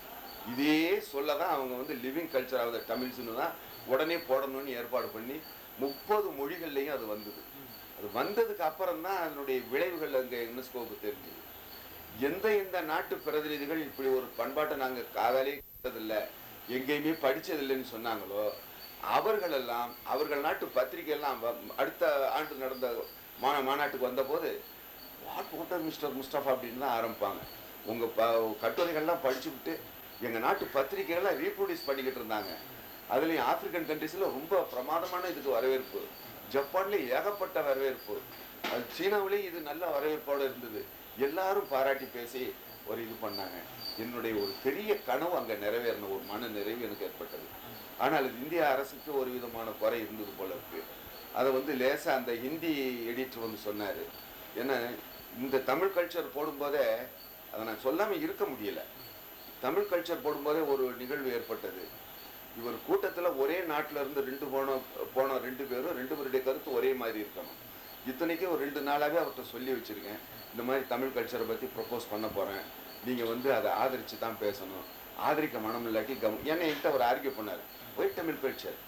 இதே சொல்ல தான் அவங்க வந்து லிவிங் கல்ச்சர் ஆஃப் த தமிழ்ஸ்னு தான் உடனே போடணும்னு ஏற்பாடு பண்ணி முப்பது மொழிகள்லையும் அது வந்தது அது வந்ததுக்கு அப்புறம் தான் அதனுடைய விளைவுகள் அங்கே யுனெஸ்கோவுக்கு தெரிஞ்சது எந்த எந்த நாட்டு பிரதிநிதிகள் இப்படி ஒரு பண்பாட்டை நாங்கள் காதாலே கேட்டதில்லை எங்கேயுமே படிச்சதில்லைன்னு சொன்னாங்களோ அவர்களெல்லாம் அவர்கள் நாட்டு பத்திரிகை எல்லாம் வ- அடுத்த ஆண்டு நடந்த மா மாநாட்டுக்கு வந்தபோது வாட் வாட்டர் மிஸ்டர் முஸ்டபா அப்படின்னு தான் ஆரம்பிப்பாங்க உங்கள் ப கட்டுரைகள்லாம் படிச்சுக்கிட்டு எங்கள் நாட்டு பத்திரிகைகள்லாம் ரீப்ரொடியூஸ் பண்ணிக்கிட்டு இருந்தாங்க அதுலேயும் ஆப்பிரிக்கன் கண்ட்ரீஸில் ரொம்ப பிரமாதமான இதுக்கு வரவேற்பு ஜப்பான்லேயும் ஏகப்பட்ட வரவேற்பு அது சீனாவிலேயும் இது நல்ல வரவேற்போடு இருந்தது எல்லாரும் பாராட்டி பேசி ஒரு இது பண்ணாங்க என்னுடைய ஒரு பெரிய கனவு அங்கே நிறைவேறின ஒரு மன நிறைவு எனக்கு ஏற்பட்டது ஆனால் இது இந்திய அரசுக்கு ஒரு விதமான குறை இருந்தது போல இருக்கு அதை வந்து லேசா அந்த ஹிந்தி எடிட்டர் வந்து சொன்னார் ஏன்னா இந்த தமிழ் கல்ச்சர் போடும்போதே அதை நான் சொல்லாமல் இருக்க முடியல தமிழ் கல்ச்சர் போடும்போதே ஒரு நிகழ்வு ஏற்பட்டது இவர் கூட்டத்தில் ஒரே நாட்டில் இருந்து ரெண்டு போன போன ரெண்டு பேரும் ரெண்டு பேருடைய கருத்து ஒரே மாதிரி இருக்கணும் இத்தனைக்கும் ஒரு ரெண்டு நாளாகவே அவர்கிட்ட சொல்லி வச்சுருக்கேன் இந்த மாதிரி தமிழ் கல்ச்சரை பற்றி ப்ரப்போஸ் பண்ண போகிறேன் நீங்கள் வந்து அதை ஆதரித்து தான் பேசணும் ஆதரிக்க மனம் இல்லாட்டி கம் ஏன்னா என்கிட்ட அவர் ஆர்கியூ பண்ணார் ஒயிட் தமிழ் கல்ச்சர்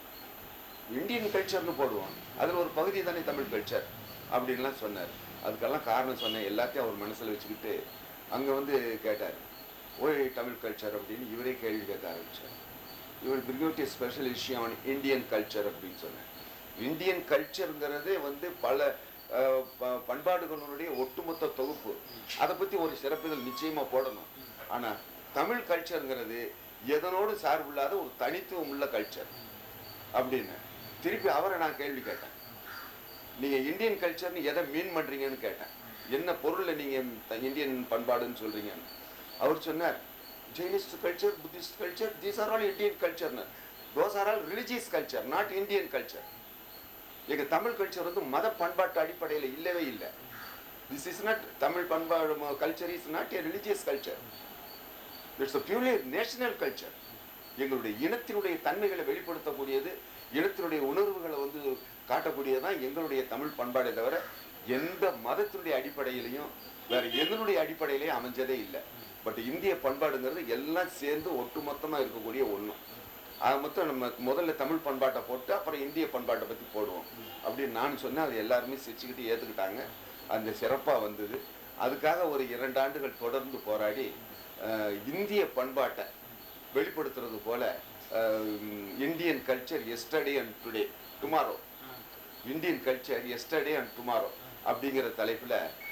இந்தியன் கல்ச்சர்னு போடுவோம் அதில் ஒரு பகுதி தானே தமிழ் கல்ச்சர் அப்படின்லாம் சொன்னார் அதுக்கெல்லாம் காரணம் சொன்னேன் எல்லாத்தையும் அவர் மனசில் வச்சுக்கிட்டு அங்கே வந்து கேட்டார் ஓய் தமிழ் கல்ச்சர் அப்படின்னு இவரே கேள்வி கேட்க ஆரம்பிச்சார் இவர் பிரிகோட்டி special issue on Indian culture அப்படின்னு சொன்னேன் இந்தியன் கல்ச்சருங்கிறதே வந்து பல அஹ், ப- பண்பாடுகளுடைய ஒட்டுமொத்த தொகுப்பு அதை பற்றி ஒரு சிறப்புகள் நிச்சயமாக போடணும் ஆனால் தமிழ் கல்ச்சருங்கிறது எதனோடு சார்பில்லாத ஒரு தனித்துவம் உள்ள கல்ச்சர் அப்படின்னு திருப்பி அவரை நான் கேள்வி கேட்டேன் நீங்கள் இந்தியன் கல்ச்சர்னு எதை மீன் பண்ணுறீங்கன்னு கேட்டேன் என்ன பொருளில் நீங்கள் இந்தியன் பண்பாடுன்னு சொல்கிறீங்கன்னு அவர் சொன்னார் Jainist culture Buddhist culture these are all Indian கல்ச்சர்னு those are all religious culture not Indian culture எங்கள் தமிழ் கல்ச்சர் வந்து மத பண்பாட்டு அடிப்படையில் இல்லவே இல்லை திஸ் இஸ் நாட் தமிழ் பண்பாடு culture is not a religious culture it's a purely national culture எங்களுடைய இனத்தினுடைய தன்மைகளை வெளிப்படுத்தக்கூடியது இனத்தினுடைய உணர்வுகளை வந்து காட்டக்கூடியதுதான் எங்களுடைய தமிழ் பண்பாடே தவிர எந்த மதத்தினுடைய அடிப்படையிலையும் வேற எதனுடைய அடிப்படையிலையும் அமைஞ்சதே இல்லை பட் இந்திய பண்பாடுங்கிறது எல்லாம் சேர்ந்து ஒட்டுமொத்தமாக இருக்கக்கூடிய ஒன்று அது மொத்தம் நம்ம முதல்ல தமிழ் பண்பாட்டை போட்டு அப்புறம் இந்திய பண்பாட்டை பற்றி போடுவோம் அப்படின்னு நான் சொன்னேன் அது எல்லாருமே சிரிச்சுக்கிட்டு ஏற்றுக்கிட்டாங்க அந்த சிறப்பாக வந்தது அதுக்காக ஒரு இரண்டு ஆண்டுகள் தொடர்ந்து போராடி அஹ், இந்திய பண்பாட்டை வெளிப்படுத்துறது போல Indian culture yesterday and today tomorrow Indian culture yesterday and tomorrow அப்படிங்கிற தலைப்பில்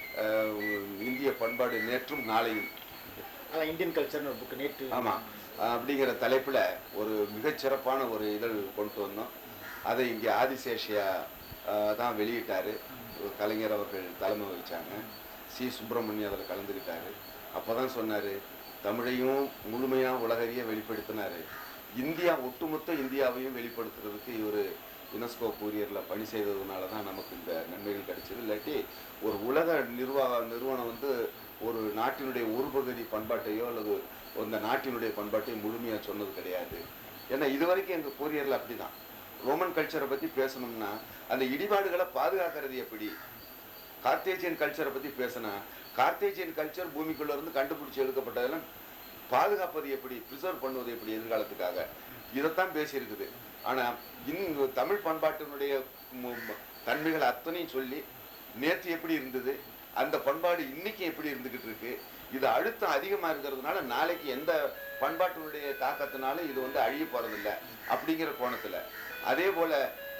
இந்திய பண்பாடு நேற்றும் நாளையும் அதான் இந்தியன் கல்ச்சர்னு ஒரு புக் நேற்று ஆமாம் அப்படிங்கிற தலைப்பில் ஒரு மிகச்சிறப்பான ஒரு இதழ் கொண்டு வந்தோம் அதை இங்கே ஆதிசேஷியா அஹ், தான் வெளியிட்டார் கலைஞர் அவர்கள் தலைமை வச்சாங்க சி சுப்பிரமணியம் அதில் கலந்துக்கிட்டாரு அப்போ தான் சொன்னார் தமிழையும் முழுமையாக உலகறிய வெளிப்படுத்தினார் இந்தியா ஒட்டுமொத்த இந்தியாவையும் வெளிப்படுத்துறதுக்கு இவர் யுனெஸ்கோ கூரியரில் பணி செய்ததுனால தான் நமக்கு இந்த நன்மைகள் கிடைச்சது இல்லாட்டி ஒரு உலக நிர்வாக நிறுவனம் வந்து ஒரு நாட்டினுடைய ஒரு பகுதி பண்பாட்டையோ அல்லது அந்த நாட்டினுடைய பண்பாட்டையும் முழுமையாக சொன்னது கிடையாது ஏன்னா இது வரைக்கும் எங்கள் கூரியரில் அப்படி தான் ரோமன் கல்ச்சரை பற்றி பேசணும்னா அந்த இடிபாடுகளை பாதுகாக்கிறது எப்படி கார்த்தேஜியன் கல்ச்சரை பற்றி பேசினா கார்த்தேஜியன் கல்ச்சர் பூமிக்குள்ள இருந்து கண்டுபிடிச்சி எடுக்கப்பட்டதெல்லாம் பாதுகாப்பது எப்படி ப்ரிசர்வ் பண்ணுவது எப்படி எதிர்காலத்துக்காக இதைத்தான் பேசியிருக்குது ஆனால் இன் தமிழ் பண்பாட்டினுடைய மு- மு- தன்மைகள் அத்தனையும் சொல்லி நேற்று எப்படி இருந்தது அந்த பண்பாடு இன்னைக்கு எப்படி இருந்துகிட்டு இருக்கு இது அழுத்தம் அதிகமாக இருக்கிறதுனால நாளைக்கு எந்த பண்பாட்டினுடைய தாக்கத்தினால இது வந்து அழிய போறதில்ல அப்படிங்கிற கோணத்தில் அதே போல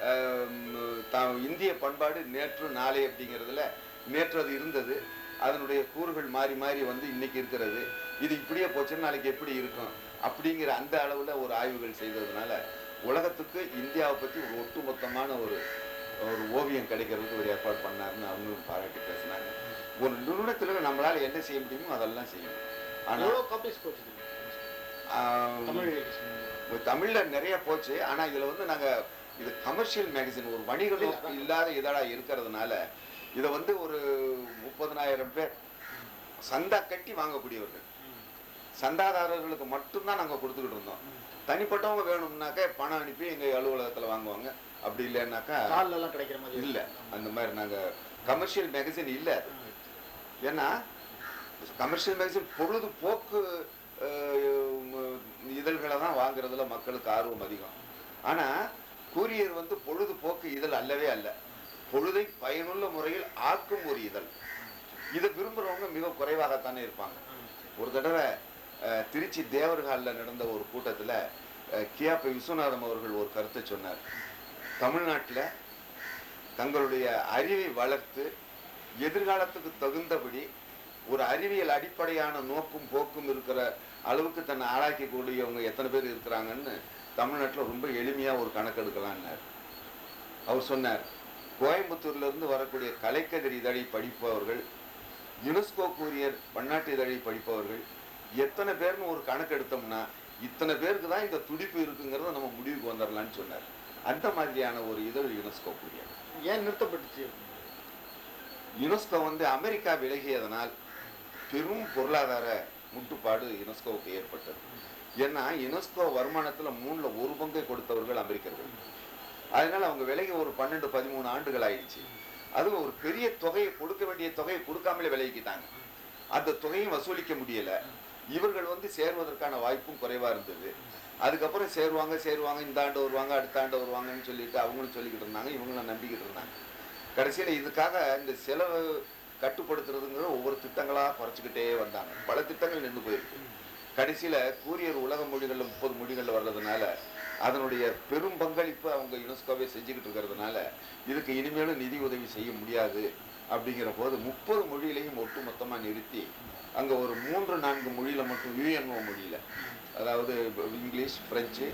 ஆம், த- இந்திய பண்பாடு நேற்று நாளை அப்படிங்கிறதுல நேற்று அது இருந்தது அதனுடைய கூறுகள் மாறி மாறி வந்து இன்னைக்கு இருக்கிறது இது இப்படியே போச்சுன்னா நாளைக்கு எப்படி இருக்கும் அப்படிங்கிற அந்த அளவில் ஒரு ஆய்வுகள் செய்ததுனால உலகத்துக்கு இந்தியாவை பற்றி ஒரு ஒட்டுமொத்தமான ஒரு ஒரு ஓவியம் கிடைக்கிறதுக்கு ஒரு ஏற்பாடு பண்ணாருன்னு அவங்களும் பாராட்டி பேசினாங்க ஒரு நிறுவனத்தில் நம்மளால் என்ன செய்ய முடியுமோ அதெல்லாம் செய்யணும் ஆனால் எவ்வளோ காப்பீஸ் போச்சு தமிழ் edition? தமிழ்ல நிறைய போச்சு ஆனா இதுல வந்து நாங்க இது கமர்ஷியல் மேகசின் ஒரு வணிகம் இல்லாத இதழா இருக்கிறதுனால இதை வந்து ஒரு முப்பதனாயிரம் பேர் சந்தா கட்டி வாங்கக்கூடியவர்கள் சந்தாதாரர்களுக்கு மட்டும்தான் நாங்க கொடுத்துக்கிட்டு இருந்தோம் தனிப்பட்டவங்க வேணும்னாக்க பணம் அனுப்பி எங்க அலுவலகத்துல வாங்குவாங்க அப்படி இல்லைன்னாக்கா கால்ல எல்லாம் கிடைக்கிற மாதிரி இல்ல அந்த மாதிரி நாங்க கமர்ஷியல் மேகசின் இல்ல அது ஏன்னா கமர்ஷியல் மேகசின் பொழுதுபோக்கு அஹ், உம், இதழ்களை தான் வாங்குறதுல மக்களுக்கு ஆர்வம் அதிகம் ஆனா கூரியர் வந்து பொழுதுபோக்கு இதழ் அல்லவே அல்ல பொழுதை பயனுள்ள முறையில் ஆக்கும் ஒரு இதழ் இதை விரும்புறவங்க மிக குறைவாகத்தானே இருப்பாங்க ஒரு தடவை அஹ், திருச்சி தேவர்காலில் நடந்த ஒரு கூட்டத்தில் கியாபி விஸ்வநாதம் அவர்கள் ஒரு கருத்தை சொன்னார் தமிழ்நாட்டில் தங்களுடைய அறிவை வளர்த்து எதிர்காலத்துக்கு தகுந்தபடி ஒரு அறிவியல் அடிப்படையான நோக்கும் போக்கும் இருக்கிற அளவுக்கு தன்னை ஆளாக்கி கூடியவங்க எத்தனை பேர் இருக்கிறாங்கன்னு தமிழ்நாட்டில் ரொம்ப எளிமையாக ஒரு கணக்கு எடுக்கலான்னார் அவர் சொன்னார் கோயம்புத்தூர்ல இருந்து வரக்கூடிய கலைக்கதிர் இதழை படிப்பவர்கள் யுனெஸ்கோ கூரியர் பன்னாட்டு இதழை படிப்பவர்கள் எத்தனை பேர்னு ஒரு கணக்கு எடுத்தோம்னா இத்தனை பேருக்கு தான் இந்த துடிப்பு இருக்குங்கிறத நம்ம முடிவுக்கு வந்துடலாம்னு சொன்னார் அந்த மாதிரியான ஒரு இதழ் யுனெஸ்கோ கூரியர் ஏன் நிறுத்தப்பட்டுச்சு யுனெஸ்கோ வந்து அமெரிக்கா விலகியதனால் பெரும் பொருளாதார முட்டுப்பாடு யுனெஸ்கோவுக்கு ஏற்பட்டது ஏன்னா யுனெஸ்கோ வருமானத்துல மூணுல ஒரு பங்கை கொடுத்தவர்கள் அமெரிக்கர்கள் அதனால அவங்க விலகி ஒரு பன்னெண்டு பதிமூணு ஆண்டுகள் ஆயிடுச்சு அதுவும் ஒரு பெரிய தொகையை கொடுக்க வேண்டிய தொகையை கொடுக்காமலே விலகிக்கிட்டாங்க அந்த தொகையும் வசூலிக்க முடியல இவர்கள் வந்து சேர்வதற்கான வாய்ப்பும் குறைவா இருந்தது அதுக்கப்புறம் சேருவாங்க சேருவாங்க இந்த ஆண்டு வருவாங்க அடுத்த ஆண்டு வருவாங்கன்னு சொல்லிட்டு அவங்களும் சொல்லிக்கிட்டு இருந்தாங்க இவங்களும் நம்பிக்கிட்டு இருந்தாங்க கடைசியில இதுக்காக இந்த செலவு கட்டுப்படுத்துறதுங்கிற ஒவ்வொரு திட்டங்களா குறைச்சிக்கிட்டே வந்தாங்க பல திட்டங்கள் நின்று போயிருக்கு கடைசியில கூரியர் உலக மொழிகள்ல முப்பது மொழிகள்ல வர்றதுனால அதனுடைய பெரும் பங்களிப்பு அவங்க யுனெஸ்கோவே செஞ்சுக்கிட்டு இருக்கிறதுனால இதுக்கு இனிமேலும் நிதி உதவி செய்ய முடியாது அப்படிங்கிற போது முப்பது மொழியிலையும் ஒட்டு மொத்தமா நிறுத்தி அங்க ஒரு மூன்று நான்கு மொழியில மட்டும் யுஎன்ஓ மொழியில அதாவது இங்கிலீஷ் பிரெஞ்சு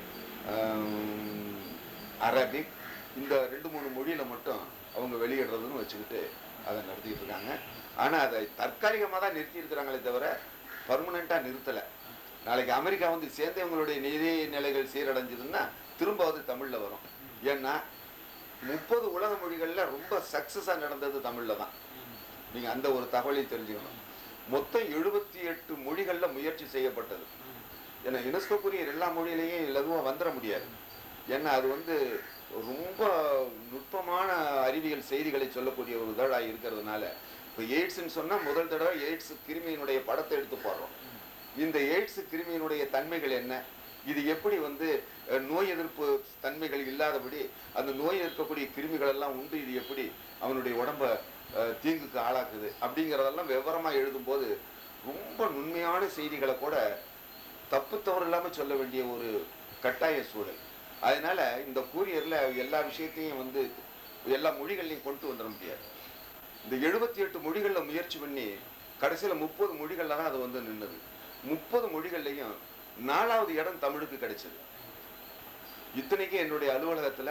ஆம், அரபிக் இந்த ரெண்டு மூணு மொழியில மட்டும் அவங்க வெளியிடுறதுன்னு வச்சுக்கிட்டு அதை நடத்திக்கிட்டு இருக்காங்க ஆனா அதை தற்காலிகமாக தான் நிறுத்தி இருக்கிறாங்களே தவிர பர்மனண்டா நிறுத்தல நாளைக்கு அமெரிக்கா வந்து சேர்ந்தவங்களுடைய நிதி நிலைகள் சீரடைஞ்சதுன்னா திரும்ப அது தமிழ்ல வரும் ஏன்னா முப்பது உலக மொழிகள்ல ரொம்ப சக்சஸா நடந்தது தமிழ்ல தான் நீங்க அந்த ஒரு தகவலையும் தெரிஞ்சுக்கணும் மொத்தம் எழுபத்தி எட்டு மொழிகள்ல முயற்சி செய்யப்பட்டது ஏன்னா யுனெஸ்கோக்குரிய எல்லா மொழியிலையும் இலகுவா வந்துட முடியாது ஏன்னா அது வந்து ரொம்ப நுட்பமான அறிவியல் செய்திகளை சொல்லக்கூடிய ஒரு இதழாக இருக்கிறதுனால இப்போ எய்ட்ஸ்ன்னு சொன்னா முதல் தடவை எய்ட்ஸ் கிருமியினுடைய படத்தை எடுத்து போடுறோம் இந்த எய்ட்ஸ் கிருமியினுடைய தன்மைகள் என்ன இது எப்படி வந்து அஹ், நோய் எதிர்ப்பு தன்மைகள் இல்லாதபடி அந்த நோய் எதிர்க்கக்கூடிய கிருமிகள் எல்லாம் உண்டு இது எப்படி அவனுடைய உடம்ப அஹ், தீங்குக்கு ஆளாக்குது அப்படிங்கிறதெல்லாம் விவரமா எழுதும்போது ரொம்ப நுண்மையான செய்திகளை கூட தப்பு தவறு இல்லாம சொல்ல வேண்டிய ஒரு கட்டாய சூழல் அதனால இந்த கூரியர்ல எல்லா விஷயத்தையும் வந்து எல்லா மொழிகள்லையும் கொண்டு வந்துட முடியாது இந்த எழுபத்தி எட்டு மொழிகள்ல முயற்சி பண்ணி கடைசியில முப்பது மொழிகள்ல தான் அது வந்து நின்னது முப்பது மொழிகள்லையும் நாலாவது இடம் தமிழுக்கு கிடைச்சது இத்தனைக்கும் என்னுடைய அலுவலகத்துல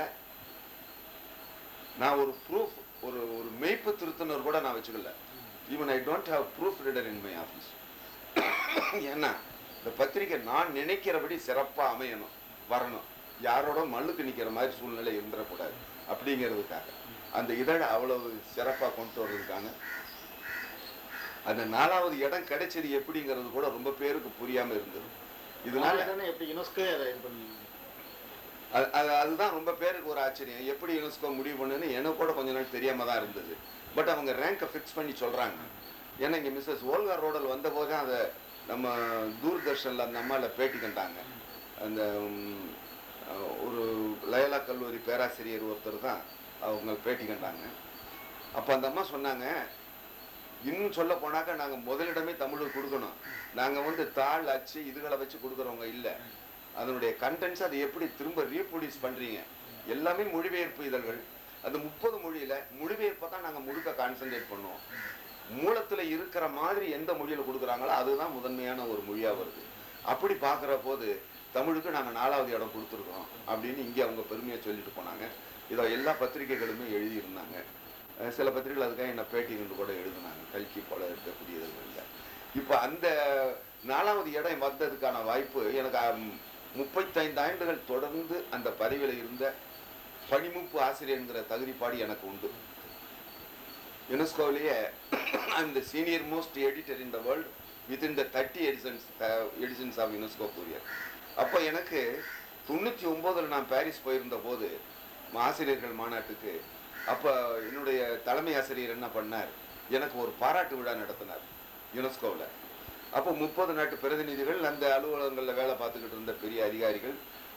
நான் ஒரு ப்ரூஃப் ஒரு ஒரு மெய்ப்பு திருத்தினர் கூட நான் வச்சுக்கல even I don't have proofreader in my office ஏன்னா இந்த பத்திரிக்கை நான் நினைக்கிறபடி சிறப்பா அமையணும் வரணும் யாரோட மல்லுக்கு நிக்கிற மாதிரி சூழ்நிலை இருந்துடக்கூடாது அப்படிங்கிறதுக்காக அந்த இதழை அவ்வளவு சிறப்பா கொண்டு வர்றதுக்காக அந்த நாலாவது இடம் கிடைச்சது எப்படிங்கிறது கூட ரொம்ப பேருக்கு புரியாம இருந்தது இதனால தானே எப்படி யுனெஸ்கோ அதை இது பண்ணி அது அது- அதுதான் ரொம்ப பேருக்கு ஒரு ஆச்சரியம் எப்படி யுனெஸ்கோ முடிவு பண்ணுன்னு எனக்கு கூட கொஞ்ச நாள் தெரியாம தான் இருந்தது பட் அவங்க ரேங்கை ஃபிக்ஸ் பண்ணி சொல்றாங்க ஏன்னா இங்கே மிஸ்ஸஸ் ஓல்கா ரோடல் வந்தபோது அதை நம்ம தூர்தர்ஷனில் அந்த அம்மாவில் பேட்டி கண்டாங்க அந்த ம், அஹ், ஒரு லயலா கல்லூரி பேராசிரியர் ஒருத்தர் தான் அவங்க பேட்டி கண்டாங்க அப்போ அந்த அம்மா சொன்னாங்க இன்னும் சொல்ல போனாக்கா நாங்கள் முதலிடமே தமிழுக்கு கொடுக்கணும் நாங்கள் வந்து தாள் அச்சு இதுகளை வச்சு கொடுக்குறவங்க இல்லை அதனுடைய கண்டென்ட்ஸ் அதை எப்படி திரும்ப ரீப்ரொடியூஸ் பண்றீங்க எல்லாமே மொழிபெயர்ப்பு இதழ்கள் அந்த முப்பது மொழியில மொழிபெயர்ப்பை தான் நாங்கள் முழுக்க கான்சென்ட்ரேட் பண்ணுவோம் மூலத்துல இருக்கிற மாதிரி எந்த மொழியில கொடுக்குறாங்களோ அதுதான் முதன்மையான ஒரு மொழியா வருது அப்படி பார்க்குற போது தமிழுக்கு நாங்கள் நாலாவது இடம் கொடுத்துருக்கோம் அப்படின்னு இங்கே அவங்க பெருமையா சொல்லிட்டு போனாங்க இதை எல்லா பத்திரிகைகளுமே எழுதியிருந்தாங்க அஹ் சில பத்திரிகைகள் அதுக்காக என்ன பேட்டி கண்டு கூட எழுதினாங்க கல்கி போல இருக்கக்கூடிய இதழ்களில் இப்போ அந்த நாலாவது இடம் வந்ததுக்கான வாய்ப்பு எனக்கு அம், முப்பத்தைந்து ஆண்டுகள் தொடர்ந்து அந்த பதவியில் இருந்த பணிமுப்பு ஆசிரியர்ங்கிற தகுதிப்பாடு எனக்கு உண்டு யுனெஸ்கோவிலேயே அந்த senior most editor in the world within the thirty editions editions of UNESCO courier அப்போ எனக்கு தொண்ணூற்றி ஒம்போதில் நான் பாரிஸ் போயிருந்த போது ஆசிரியர்கள் மாநாட்டுக்கு அப்போ என்னுடைய தலைமை ஆசிரியர் என்ன பண்ணார் எனக்கு ஒரு பாராட்டு விழா நடத்தினார் யுனெஸ்கோவில் அப்போ முப்பது நாட்டு பிரதிநிதிகள் அந்த அலுவலகங்களில் வேலை பார்த்துக்கிட்டு இருந்த பெரிய அதிகாரிகள்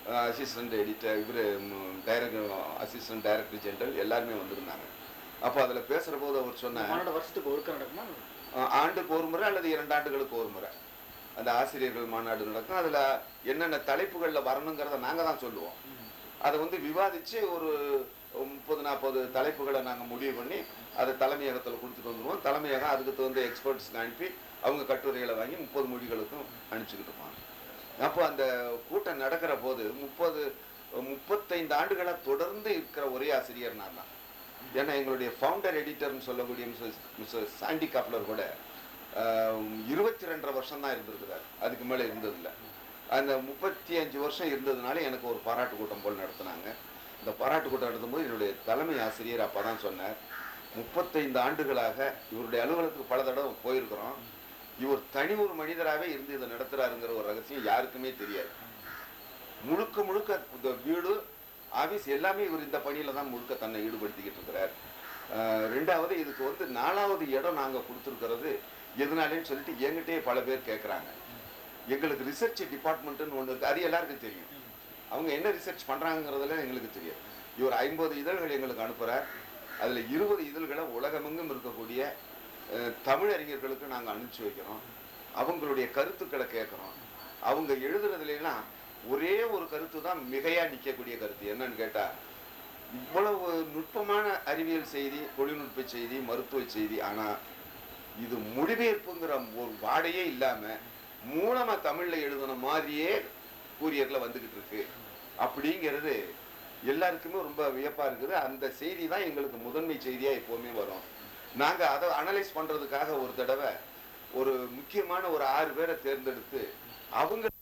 அசிஸ்டன்ட் எடிட்டர் இவர் டைரக்டர் அசிஸ்டன்ட் டைரக்டர் ஜெனரல் எல்லாருமே வந்திருந்தாங்க அப்போ அதில் பேசுகிற போது அவர் சொன்னார் பன்னெண்டு வருஷத்துக்கு ஒருக்க நடக்குமா ஆஹ் ஆண்டுக்கு ஒரு முறை அல்லது இரண்டு ஆண்டுகளுக்கு ஒரு முறை அந்த ஆசிரியர்கள் மாநாடு நடக்கும் அதில் என்னென்ன தலைப்புகளில் வரணுங்கிறத நாங்கள் தான் சொல்லுவோம் அதை வந்து விவாதித்து ஒரு முப்பது நாற்பது தலைப்புகளை நாங்கள் முடிவு பண்ணி அதை தலைமையகத்தில் கொடுத்துட்டு வந்துடுவோம் தலைமையகம் அதுக்கு தகுந்த எக்ஸ்பர்ட்ஸ்க்கு அனுப்பி அவங்க கட்டுரைகளை வாங்கி முப்பது மொழிகளுக்கும் அனுப்பிச்சுக்கிட்டு இருப்பாங்க அப்போ அந்த கூட்டம் நடக்கிற போது முப்பது முப்பத்தைந்து ஆண்டுகளாக தொடர்ந்து இருக்கிற ஒரே ஆசிரியர் நான் தான் ஏன்னா எங்களுடைய ஃபவுண்டர் எடிட்டர்னு சொல்லக்கூடிய மிஸ்ஸஸ் மிஸ்ஸஸ் சாண்டி காப்லர் கூட இருபத்தி ரெண்டரை வருஷம் தான் இருந்திருக்கிறார் அதுக்கு மேலே இருந்ததில்லை அந்த முப்பத்தி அஞ்சு வருஷம் இருந்ததுனால எனக்கு ஒரு பாராட்டு கூட்டம் போல் நடத்தினாங்க இந்த பாராட்டு கூட்டம் நடத்தும்போது என்னுடைய தலைமை ஆசிரியர் அப்போ தான் சொன்னார் முப்பத்தைந்து ஆண்டுகளாக இவருடைய அலுவலகத்துக்கு பல தடவை போயிருக்கிறோம் இவர் தனி ஒரு மனிதராகவே இருந்து இதை நடத்துறாருங்கிற ஒரு ரகசியம் யாருக்குமே தெரியாது முழுக்க முழுக்க இந்த வீடு ஆபீஸ் எல்லாமே இவர் இந்த பணியில தான் முழுக்க தன்னை ஈடுபடுத்திக்கிட்டு இருக்கிறார் ஆஹ் ரெண்டாவது இதுக்கு வந்து நாலாவது இடம் நாங்க கொடுத்துருக்கிறது எதனாலேன்னு சொல்லிட்டு என்கிட்டயே பல பேர் கேட்குறாங்க எங்களுக்கு ரிசர்ச் டிபார்ட்மெண்ட்னு ஒன்று இருக்கு அது எல்லாருக்கும் தெரியும் அவங்க என்ன ரிசர்ச் பண்றாங்கிறதுல எங்களுக்கு தெரியும் இவர் ஐம்பது இதழ்கள் எங்களுக்கு அனுப்புறார் அதுல இருபது இதழ்களை உலகமெங்கும் இருக்கக்கூடிய அஹ், தமிழறிஞர்களுக்கு நாங்க அனுப்பிச்சு வைக்கிறோம் அவங்களுடைய கருத்துக்களை கேட்குறோம் அவங்க எழுதுறதுல எல்லாம் ஒரே ஒரு கருத்து தான் மிகையா நிற்கக்கூடிய கருத்து என்னன்னு கேட்டா இவ்வளவு நுட்பமான அறிவியல் செய்தி தொழில்நுட்ப செய்தி மருத்துவ செய்தி ஆனா இது மொழிபெயர்ப்புங்கிற ஒரு வாடையே இல்லாம மூலமா தமிழ்ல எழுதுன மாதிரியே கூரியர்ல வந்துகிட்டு இருக்கு அப்படிங்கிறது எல்லாருக்குமே ரொம்ப வியப்பா இருக்குது அந்த செய்தி தான் எங்களுக்கு முதன்மை செய்தியா எப்பவுமே வரும் நாங்க அதை அனலைஸ் பண்றதுக்காக ஒரு தடவை ஒரு முக்கியமான ஒரு ஆறு பேரை தேர்ந்தெடுத்து அவங்க